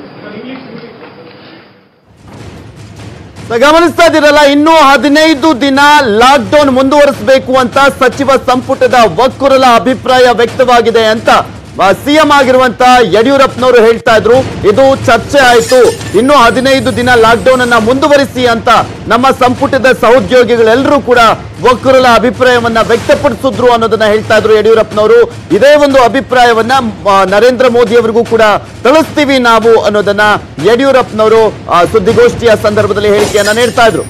ಸೊ ಗಮನಿಸ್ತಾ ಇದ್ದೀರಲ್ಲ ಇನ್ನೂ ಹದಿನೈದು ದಿನ ಲಾಕ್ಡೌನ್ ಮುಂದುವರಿಸಬೇಕು ಅಂತ ಸಚಿವ ಸಂಪುಟದ ಒಕ್ಕೂರಲ ಅಭಿಪ್ರಾಯ ವ್ಯಕ್ತವಾಗಿದೆ ಅಂತ ಸಿಎಂ ಆಗಿರುವಂತ ಯಡಿಯೂರಪ್ಪನವರು ಹೇಳ್ತಾ ಇದ್ರು ಇದು ಚರ್ಚೆ ಆಯ್ತು ಇನ್ನು ಹದಿನೈದು ದಿನ ಲಾಕ್ಡೌನ್ ಅನ್ನ ಮುಂದುವರಿಸಿ ಅಂತ ನಮ್ಮ ಸಂಪುಟದ ಸಹೋದ್ಯೋಗಿಗಳೆಲ್ಲರೂ ಕೂಡ ಒಕ್ಕೂರಲ ಅಭಿಪ್ರಾಯವನ್ನ ವ್ಯಕ್ತಪಡಿಸಿದ್ರು ಅನ್ನೋದನ್ನ ಹೇಳ್ತಾ ಇದ್ರು ಯಡಿಯೂರಪ್ಪನವರು ಇದೇ ಒಂದು ಅಭಿಪ್ರಾಯವನ್ನ ಆ, ನರೇಂದ್ರ ಮೋದಿ ಅವರಿಗೂ ಕೂಡ ತಿಳಿಸ್ತೀವಿ ನಾವು ಅನ್ನೋದನ್ನ ಯಡಿಯೂರಪ್ಪನವರು ಆ, ಸುದ್ದಿಗೋಷ್ಠಿಯ ಸಂದರ್ಭದಲ್ಲಿ ಹೇಳಿಕೆಯನ್ನ ನೀಡ್ತಾ ಇದ್ರು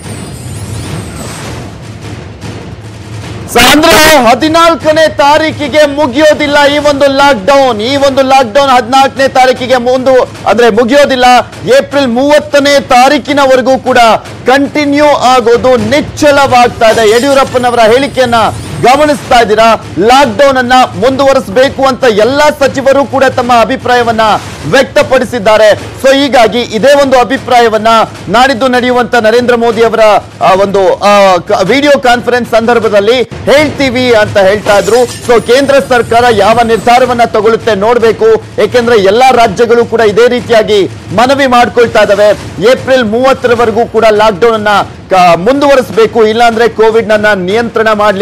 ಸೊ ಅಂದ್ರೆ ಹದಿನಾಲ್ಕನೇ ತಾರೀಕಿಗೆ ಮುಗಿಯೋದಿಲ್ಲ ಈ ಒಂದು ಲಾಕ್ ಡೌನ್ ಈ ಒಂದು ಲಾಕ್ ಡೌನ್ ಹದಿನಾಲ್ಕನೇ ತಾರೀಕಿಗೆ ಮುಂದು ಅಂದ್ರೆ ಮುಗಿಯೋದಿಲ್ಲ ಏಪ್ರಿಲ್ ಮೂವತ್ತನೇ ತಾರೀಕಿನವರೆಗೂ ಕೂಡ ಕಂಟಿನ್ಯೂ ಆಗೋದು ನಿಶ್ಚಲವಾಗ್ತಾ ಇದೆ ಯಡಿಯೂರಪ್ಪನವರ ಹೇಳಿಕೆಯನ್ನ ಗಮನಿಸ್ತಾ ಇದ್ದೀರಾ ಲಾಕ್ ಡೌನ್ ಅನ್ನ ಮುಂದುವರಿಸಬೇಕು ಅಂತ ಎಲ್ಲಾ ಸಚಿವರು ಕೂಡ ತಮ್ಮ ಅಭಿಪ್ರಾಯವನ್ನ ವ್ಯಕ್ತಪಡಿಸಿದ್ದಾರೆ ಸೊ ಹೀಗಾಗಿ ಇದೇ ಒಂದು ಅಭಿಪ್ರಾಯವನ್ನ ನಾಡಿದ್ದು ನಡೆಯುವಂತ ನರೇಂದ್ರ ಮೋದಿ ಅವರ ಆ, ಒಂದು ವಿಡಿಯೋ ಕಾನ್ಫರೆನ್ಸ್ ಸಂದರ್ಭದಲ್ಲಿ ಹೇಳ್ತೀವಿ ಅಂತ ಹೇಳ್ತಾ ಇದ್ರು ಸೊ ಕೇಂದ್ರ ಸರ್ಕಾರ ಯಾವ ನಿರ್ಧಾರವನ್ನ ತಗೊಳುತ್ತೆ ನೋಡ್ಬೇಕು ಏಕೆಂದ್ರೆ ಎಲ್ಲಾ ರಾಜ್ಯಗಳು ಕೂಡ ಇದೇ ರೀತಿಯಾಗಿ ಮನವಿ ಮಾಡ್ಕೊಳ್ತಾ ಇದಾವೆ ಏಪ್ರಿಲ್ ಮೂವತ್ತರವರೆಗೂ ಕೂಡ ಲಾಕ್ ಡೌನ್ ಅನ್ನ ಕ- ಮುಂದುವರಿಸಬೇಕು ಇಲ್ಲಾಂದ್ರೆ ಕೋವಿಡ್ ನನ್ನ ನಿಯಂತ್ರಣ ಮಾಡಲಿಕ್ಕೆ ಆಗೋದಿಲ್ಲ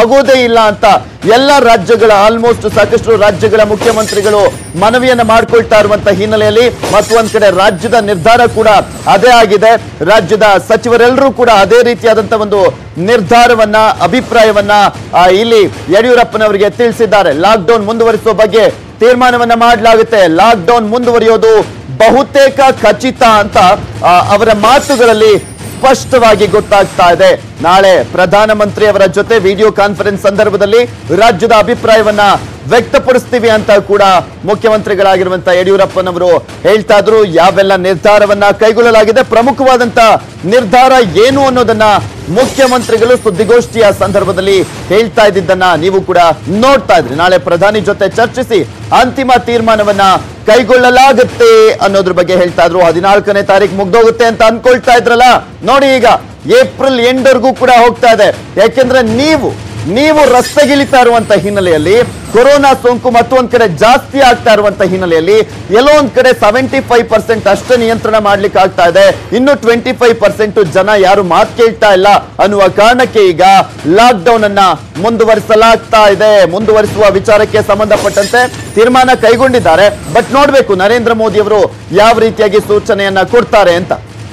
ಆಗೋದೇ ಇಲ್ಲ ಅಂತ ಎಲ್ಲ ರಾಜ್ಯಗಳ ಆಲ್ಮೋಸ್ಟ್ ಸಾಕಷ್ಟು ರಾಜ್ಯಗಳ ಮುಖ್ಯಮಂತ್ರಿಗಳು ಮನವಿಯನ್ನ ಮಾಡ್ಕೊಳ್ತಾ ಇರುವಂತ ಹಿನ್ನೆಲೆಯಲ್ಲಿ ಮತ್ತು ಒಂದ್ ಕಡೆ ರಾಜ್ಯದ ನಿರ್ಧಾರ ಕೂಡ ಅದೇ ಆಗಿದೆ ರಾಜ್ಯದ ಸಚಿವರೆಲ್ಲರೂ ಕೂಡ ಅದೇ ರೀತಿಯಾದಂತ ಒಂದು ನಿರ್ಧಾರವನ್ನ ಅಭಿಪ್ರಾಯವನ್ನ ಆ, ಇಲ್ಲಿ ಯಡಿಯೂರಪ್ಪನವರಿಗೆ ತಿಳಿಸಿದ್ದಾರೆ ಲಾಕ್ ಡೌನ್ ಮುಂದುವರಿಸುವ ಬಗ್ಗೆ ತೀರ್ಮಾನವನ್ನ ಮಾಡಲಾಗುತ್ತೆ ಲಾಕ್ ಡೌನ್ ಮುಂದುವರಿಯೋದು ಬಹುತೇಕ ಖಚಿತ ಅಂತ ಆ, ಅವರ ಮಾತುಗಳಲ್ಲಿ ಸ್ಪಷ್ಟವಾಗಿ ಗೊತ್ತಾಗ್ತಾ ಇದೆ ನಾಳೆ ಪ್ರಧಾನಮಂತ್ರಿ ಅವರ ಜೊತೆ ವಿಡಿಯೋ ಕಾನ್ಫರೆನ್ಸ್ ಸಂದರ್ಭದಲ್ಲಿ ರಾಜ್ಯದ ಅಭಿಪ್ರಾಯವನ್ನ ವ್ಯಕ್ತಪಡಿಸ್ತೀವಿ ಅಂತ ಕೂಡ ಮುಖ್ಯಮಂತ್ರಿಗಳಾಗಿರುವಂತ ಯಡಿಯೂರಪ್ಪನವರು ಹೇಳ್ತಾ ಇದ್ರು ಯಾವೆಲ್ಲ ನಿರ್ಧಾರವನ್ನ ಕೈಗೊಳ್ಳಲಾಗಿದೆ ಪ್ರಮುಖವಾದಂತ ನಿರ್ಧಾರ ಏನು ಅನ್ನೋದನ್ನ ಮುಖ್ಯಮಂತ್ರಿಗಳು ಸುದ್ದಿಗೋಷ್ಠಿಯ ಸಂದರ್ಭದಲ್ಲಿ ಹೇಳ್ತಾ ಇದ್ದಿದ್ದನ್ನ ನೀವು ಕೂಡ ನೋಡ್ತಾ ಇದ್ರಿ ನಾಳೆ ಪ್ರಧಾನಿ ಜೊತೆ ಚರ್ಚಿಸಿ ಅಂತಿಮ ತೀರ್ಮಾನವನ್ನ ಕೈಗೊಳ್ಳಲಾಗುತ್ತೆ ಅನ್ನೋದ್ರ ಬಗ್ಗೆ ಹೇಳ್ತಾ ಇದ್ರು ಹದಿನಾಲ್ಕನೇ ತಾರೀಕು ಮುಗ್ದೋಗುತ್ತೆ ಅಂತ ಅನ್ಕೊಳ್ತಾ ಇದ್ರಲ್ಲ ನೋಡಿ ಈಗ ಏಪ್ರಿಲ್ ಎಂಡ್ವರೆಗೂ ಕೂಡ ಹೋಗ್ತಾ ಇದೆ ಯಾಕೆಂದ್ರೆ ನೀವು ನೀವು ರಸ್ತೆಗಿಳಿತಾ ಇರುವಂತ ಹಿನ್ನೆಲೆಯಲ್ಲಿ ಕೊರೋನಾ ಸೋಂಕು ಮತ್ತೊಂದ್ ಕಡೆ ಜಾಸ್ತಿ ಆಗ್ತಾ ಇರುವಂತ ಹಿನ್ನೆಲೆಯಲ್ಲಿ ಎಲ್ಲೋ ಒಂದ್ ಕಡೆ ಸೆವೆಂಟಿ ಫೈವ್ ಪರ್ಸೆಂಟ್ ಅಷ್ಟೇ ನಿಯಂತ್ರಣ ಮಾಡ್ಲಿಕ್ಕೆ ಆಗ್ತಾ ಇದೆ ಇನ್ನು ಟ್ವೆಂಟಿ ಫೈವ್ ಪರ್ಸೆಂಟ್ ಜನ ಯಾರು ಮಾತು ಕೇಳ್ತಾ ಇಲ್ಲ ಅನ್ನುವ ಕಾರಣಕ್ಕೆ ಈಗ ಲಾಕ್ ಡೌನ್ ಅನ್ನ ಮುಂದುವರಿಸಲಾಗ್ತಾ ಇದೆ ಮುಂದುವರಿಸುವ ವಿಚಾರಕ್ಕೆ ಸಂಬಂಧಪಟ್ಟಂತೆ ತೀರ್ಮಾನ ಕೈಗೊಂಡಿದ್ದಾರೆ ಬಟ್ ನೋಡ್ಬೇಕು ನರೇಂದ್ರ ಮೋದಿ ಅವರು ಯಾವ ರೀತಿಯಾಗಿ ಸೂಚನೆಯನ್ನ ಕೊಡ್ತಾರೆ ಅಂತ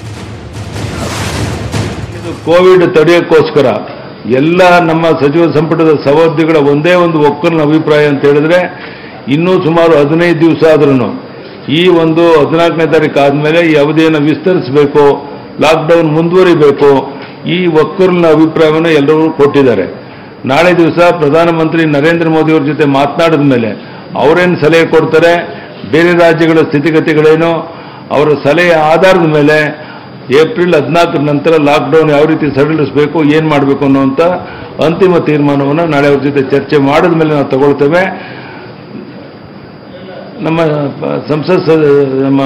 ಇದು ಕೋವಿಡ್ ತಡೆಯೋಕ್ಕೋಸ್ಕರ ಎಲ್ಲ ನಮ್ಮ ಸಚಿವ ಸಂಪುಟದ ಸಹೋದ್ಯೋಗಿಗಳ ಒಂದೇ ಒಂದು ಒಕ್ಕಲಿನ ಅಭಿಪ್ರಾಯ ಅಂತ ಹೇಳಿದ್ರೆ ಇನ್ನೂ ಸುಮಾರು ಹದಿನೈದು ದಿವಸ ಆದ್ರೂ ಈ ಒಂದು ಹದಿನಾಲ್ಕನೇ ತಾರೀಕು ಆದಮೇಲೆ ಈ ಅವಧಿಯನ್ನು ವಿಸ್ತರಿಸಬೇಕು ಲಾಕ್ಡೌನ್ ಮುಂದುವರಿಬೇಕು ಈ ಒಕ್ಕಲಿನ ಅಭಿಪ್ರಾಯವನ್ನು ಎಲ್ಲರೂ ಕೊಟ್ಟಿದ್ದಾರೆ ನಾಳೆ ದಿವಸ ಪ್ರಧಾನಮಂತ್ರಿ ನರೇಂದ್ರ ಮೋದಿ ಅವ್ರ ಜೊತೆ ಮಾತನಾಡಿದ ಮೇಲೆ ಅವರೇನು ಸಲಹೆ ಕೊಡ್ತಾರೆ ಬೇರೆ ರಾಜ್ಯಗಳ ಸ್ಥಿತಿಗತಿಗಳೇನು ಅವರ ಸಲಹೆಯ ಆಧಾರದ ಮೇಲೆ ಏಪ್ರಿಲ್ ಹದಿನಾಲ್ಕರ ನಂತರ ಲಾಕ್ಡೌನ್ ಯಾವ ರೀತಿ ಸಡಿಲಿಸಬೇಕು ಏನು ಮಾಡಬೇಕು ಅನ್ನುವಂಥ ಅಂತಿಮ ತೀರ್ಮಾನವನ್ನು ನಾಳೆ ಅವ್ರ ಜೊತೆ ಚರ್ಚೆ ಮಾಡಿದ ಮೇಲೆ ನಾವು ತಗೊಳ್ತೇವೆ ನಮ್ಮ ಪ- ಸಂಸತ್ ಸ- ನಮ್ಮ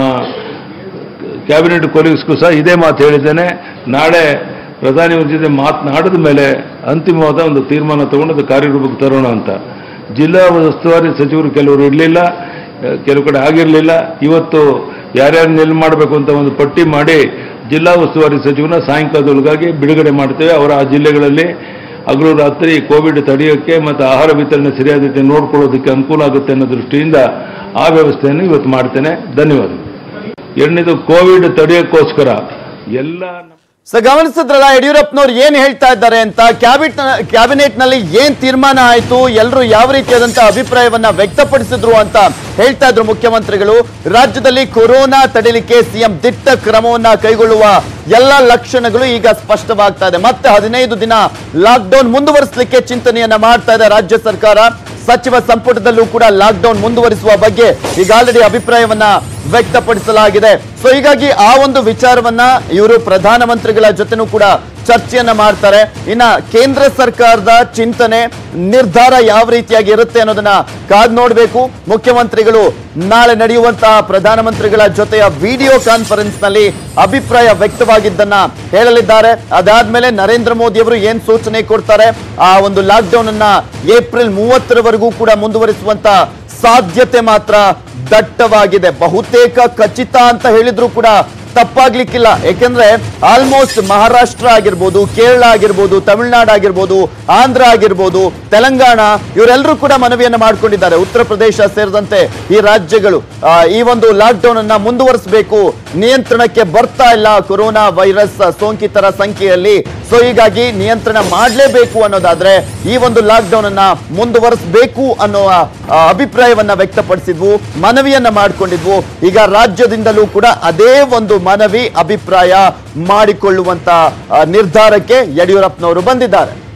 ಕ್ಯಾಬಿನೆಟ್ ಕೊಲೀಗ್ಸ್ಗೂ ಸಹ ಇದೇ ಮಾತು ಹೇಳಿದ್ದೇನೆ ನಾಳೆ ಪ್ರಧಾನಿಯವ್ರ ಜೊತೆ ಮಾತನಾಡಿದ ಮೇಲೆ ಅಂತಿಮವಾದ ಒಂದು ತೀರ್ಮಾನ ತಗೊಂಡು ಅದು ಕಾರ್ಯರೂಪಕ್ಕೆ ತರೋಣ ಅಂತ ಜಿಲ್ಲಾ ಉಸ್ತುವಾರಿ ಸಚಿವರು ಕೆಲವರು ಇರಲಿಲ್ಲ ಕೆಲವು ಕಡೆ ಆಗಿರಲಿಲ್ಲ ಇವತ್ತು ಯಾರ್ಯಾರು ನೆಲ್ ಮಾಡಬೇಕು ಅಂತ ಒಂದು ಪಟ್ಟಿ ಮಾಡಿ ಜಿಲ್ಲಾ ಉಸ್ತುವಾರಿ ಸಚಿವನ ಸಾಯಂಕಾಲದೊಳಗಾಗಿ ಬಿಡುಗಡೆ ಮಾಡ್ತೇವೆ ಅವರ ಆ ಜಿಲ್ಲೆಗಳಲ್ಲಿ ಹಗಲು ರಾತ್ರಿ ಕೋವಿಡ್ ತಡೆಯೋಕ್ಕೆ ಮತ್ತು ಆಹಾರ ವಿತರಣೆ ಸರಿಯಾದ ರೀತಿ ನೋಡ್ಕೊಳ್ಳೋದಕ್ಕೆ ಅನುಕೂಲ ಆಗುತ್ತೆ ಅನ್ನೋ ದೃಷ್ಟಿಯಿಂದ ಆ ವ್ಯವಸ್ಥೆಯನ್ನು ಇವತ್ತು ಮಾಡ್ತೇನೆ ಧನ್ಯವಾದ ಎರಡನೇದು ಕೋವಿಡ್ ತಡೆಯೋಕ್ಕೋಸ್ಕರ ಎಲ್ಲ ನಮ್ಮ ಸೊ ಗಮನಿಸಿದ್ರಲ್ಲ ಯಡಿಯೂರಪ್ಪನವ್ರು ಏನ್ ಹೇಳ್ತಾ ಇದ್ದಾರೆ ಅಂತ ಕ್ಯಾಬಿನೆಟ್ ಕ್ಯಾಬಿನೆಟ್ ನಲ್ಲಿ ಏನ್ ತೀರ್ಮಾನ ಆಯ್ತು ಎಲ್ಲರೂ ಯಾವ ರೀತಿಯಾದಂತ ಅಭಿಪ್ರಾಯವನ್ನ ವ್ಯಕ್ತಪಡಿಸಿದ್ರು ಅಂತ ಹೇಳ್ತಾ ಇದ್ರು ಮುಖ್ಯಮಂತ್ರಿಗಳು ರಾಜ್ಯದಲ್ಲಿ ಕೊರೋನಾ ತಡೆಯಲಿಕ್ಕೆ ಸಿಎಂ ದಿಟ್ಟ ಕ್ರಮವನ್ನ ಕೈಗೊಳ್ಳುವ ಎಲ್ಲ ಲಕ್ಷಣಗಳು ಈಗ ಸ್ಪಷ್ಟವಾಗ್ತಾ ಇದೆ ಮತ್ತೆ ಹದಿನೈದು ದಿನ ಲಾಕ್ ಡೌನ್ ಮುಂದುವರಿಸಲಿಕ್ಕೆ ಚಿಂತನೆಯನ್ನ ಮಾಡ್ತಾ ಇದೆ ರಾಜ್ಯ ಸರ್ಕಾರ ಸಚಿವ ಸಂಪುಟದಲ್ಲೂ ಕೂಡ ಲಾಕ್ ಡೌನ್ ಮುಂದುವರಿಸುವ ಬಗ್ಗೆ ಈಗ ಆಲ್ರೆಡಿ ಅಭಿಪ್ರಾಯವನ್ನ ವ್ಯಕ್ತಪಡಿಸಲಾಗಿದೆ ಸೊ ಹೀಗಾಗಿ ಆ ಒಂದು ವಿಚಾರವನ್ನ ಇವರು ಪ್ರಧಾನಮಂತ್ರಿಗಳ ಜೊತೆನೂ ಕೂಡ ಚರ್ಚೆಯನ್ನ ಮಾಡ್ತಾರೆ ಇನ್ನ ಕೇಂದ್ರ ಸರ್ಕಾರದ ಚಿಂತನೆ ನಿರ್ಧಾರ ಯಾವ ರೀತಿಯಾಗಿ ಇರುತ್ತೆ ಅನ್ನೋದನ್ನ ಕಾದ್ ನೋಡ್ಬೇಕು ಮುಖ್ಯಮಂತ್ರಿಗಳು ನಾಳೆ ನಡೆಯುವಂತಹ ಪ್ರಧಾನಮಂತ್ರಿಗಳ ಜೊತೆಯ ವಿಡಿಯೋ ಕಾನ್ಫರೆನ್ಸ್ ನಲ್ಲಿ ಅಭಿಪ್ರಾಯ ವ್ಯಕ್ತವಾಗಿದ್ದನ್ನ ಹೇಳಲಿದ್ದಾರೆ ಅದಾದ್ಮೇಲೆ ನರೇಂದ್ರ ಮೋದಿ ಅವರು ಏನ್ ಸೂಚನೆ ಕೊಡ್ತಾರೆ ಆ ಒಂದು ಲಾಕ್ ಡೌನ್ ಅನ್ನ ಏಪ್ರಿಲ್ ಮೂವತ್ತರವರೆಗೂ ಕೂಡ ಮುಂದುವರಿಸುವಂತ ಸಾಧ್ಯತೆ ಮಾತ್ರ ದಟ್ಟವಾಗಿದೆ ಬಹುತೇಕ ಖಚಿತ ಅಂತ ಹೇಳಿದ್ರು ಕೂಡ ತಪ್ಪಾಗ್ಲಿಕ್ಕಿಲ್ಲ ಯಾಕೆಂದ್ರೆ ಆಲ್ಮೋಸ್ಟ್ ಮಹಾರಾಷ್ಟ್ರ ಆಗಿರ್ಬೋದು ಕೇರಳ ಆಗಿರ್ಬೋದು ತಮಿಳುನಾಡು ಆಗಿರ್ಬೋದು ಆಂಧ್ರ ಆಗಿರ್ಬೋದು ತೆಲಂಗಾಣ ಇವರೆಲ್ಲರೂ ಕೂಡ ಮನವಿಯನ್ನ ಮಾಡ್ಕೊಂಡಿದ್ದಾರೆ ಉತ್ತರ ಪ್ರದೇಶ ಸೇರಿದಂತೆ ಈ ರಾಜ್ಯಗಳು ಆ, ಈ ಒಂದು ಲಾಕ್ ಡೌನ್ ಅನ್ನ ಮುಂದುವರಿಸಬೇಕು ನಿಯಂತ್ರಣಕ್ಕೆ ಬರ್ತಾ ಇಲ್ಲ ಕೊರೋನಾ ವೈರಸ್ ಸೋಂಕಿತರ ಸಂಖ್ಯೆಯಲ್ಲಿ ಸೊ ಹೀಗಾಗಿ ನಿಯಂತ್ರಣ ಮಾಡಲೇಬೇಕು ಅನ್ನೋದಾದ್ರೆ ಈ ಒಂದು ಲಾಕ್ ಡೌನ್ ಅನ್ನ ಮುಂದುವರಿಸಬೇಕು ಅನ್ನೋ ಆ, ಅಭಿಪ್ರಾಯವನ್ನ ವ್ಯಕ್ತಪಡಿಸಿದ್ವು ಮನವಿಯನ್ನ ಮಾಡಿಕೊಂಡಿದ್ವು ಈಗ ರಾಜ್ಯದಿಂದಲೂ ಕೂಡ ಅದೇ ಒಂದು ಮನವಿ ಅಭಿಪ್ರಾಯ ಮಾಡಿಕೊಳ್ಳುವಂತ ಆ, ನಿರ್ಧಾರಕ್ಕೆ ಯಡಿಯೂರಪ್ಪನವರು ಬಂದಿದ್ದಾರೆ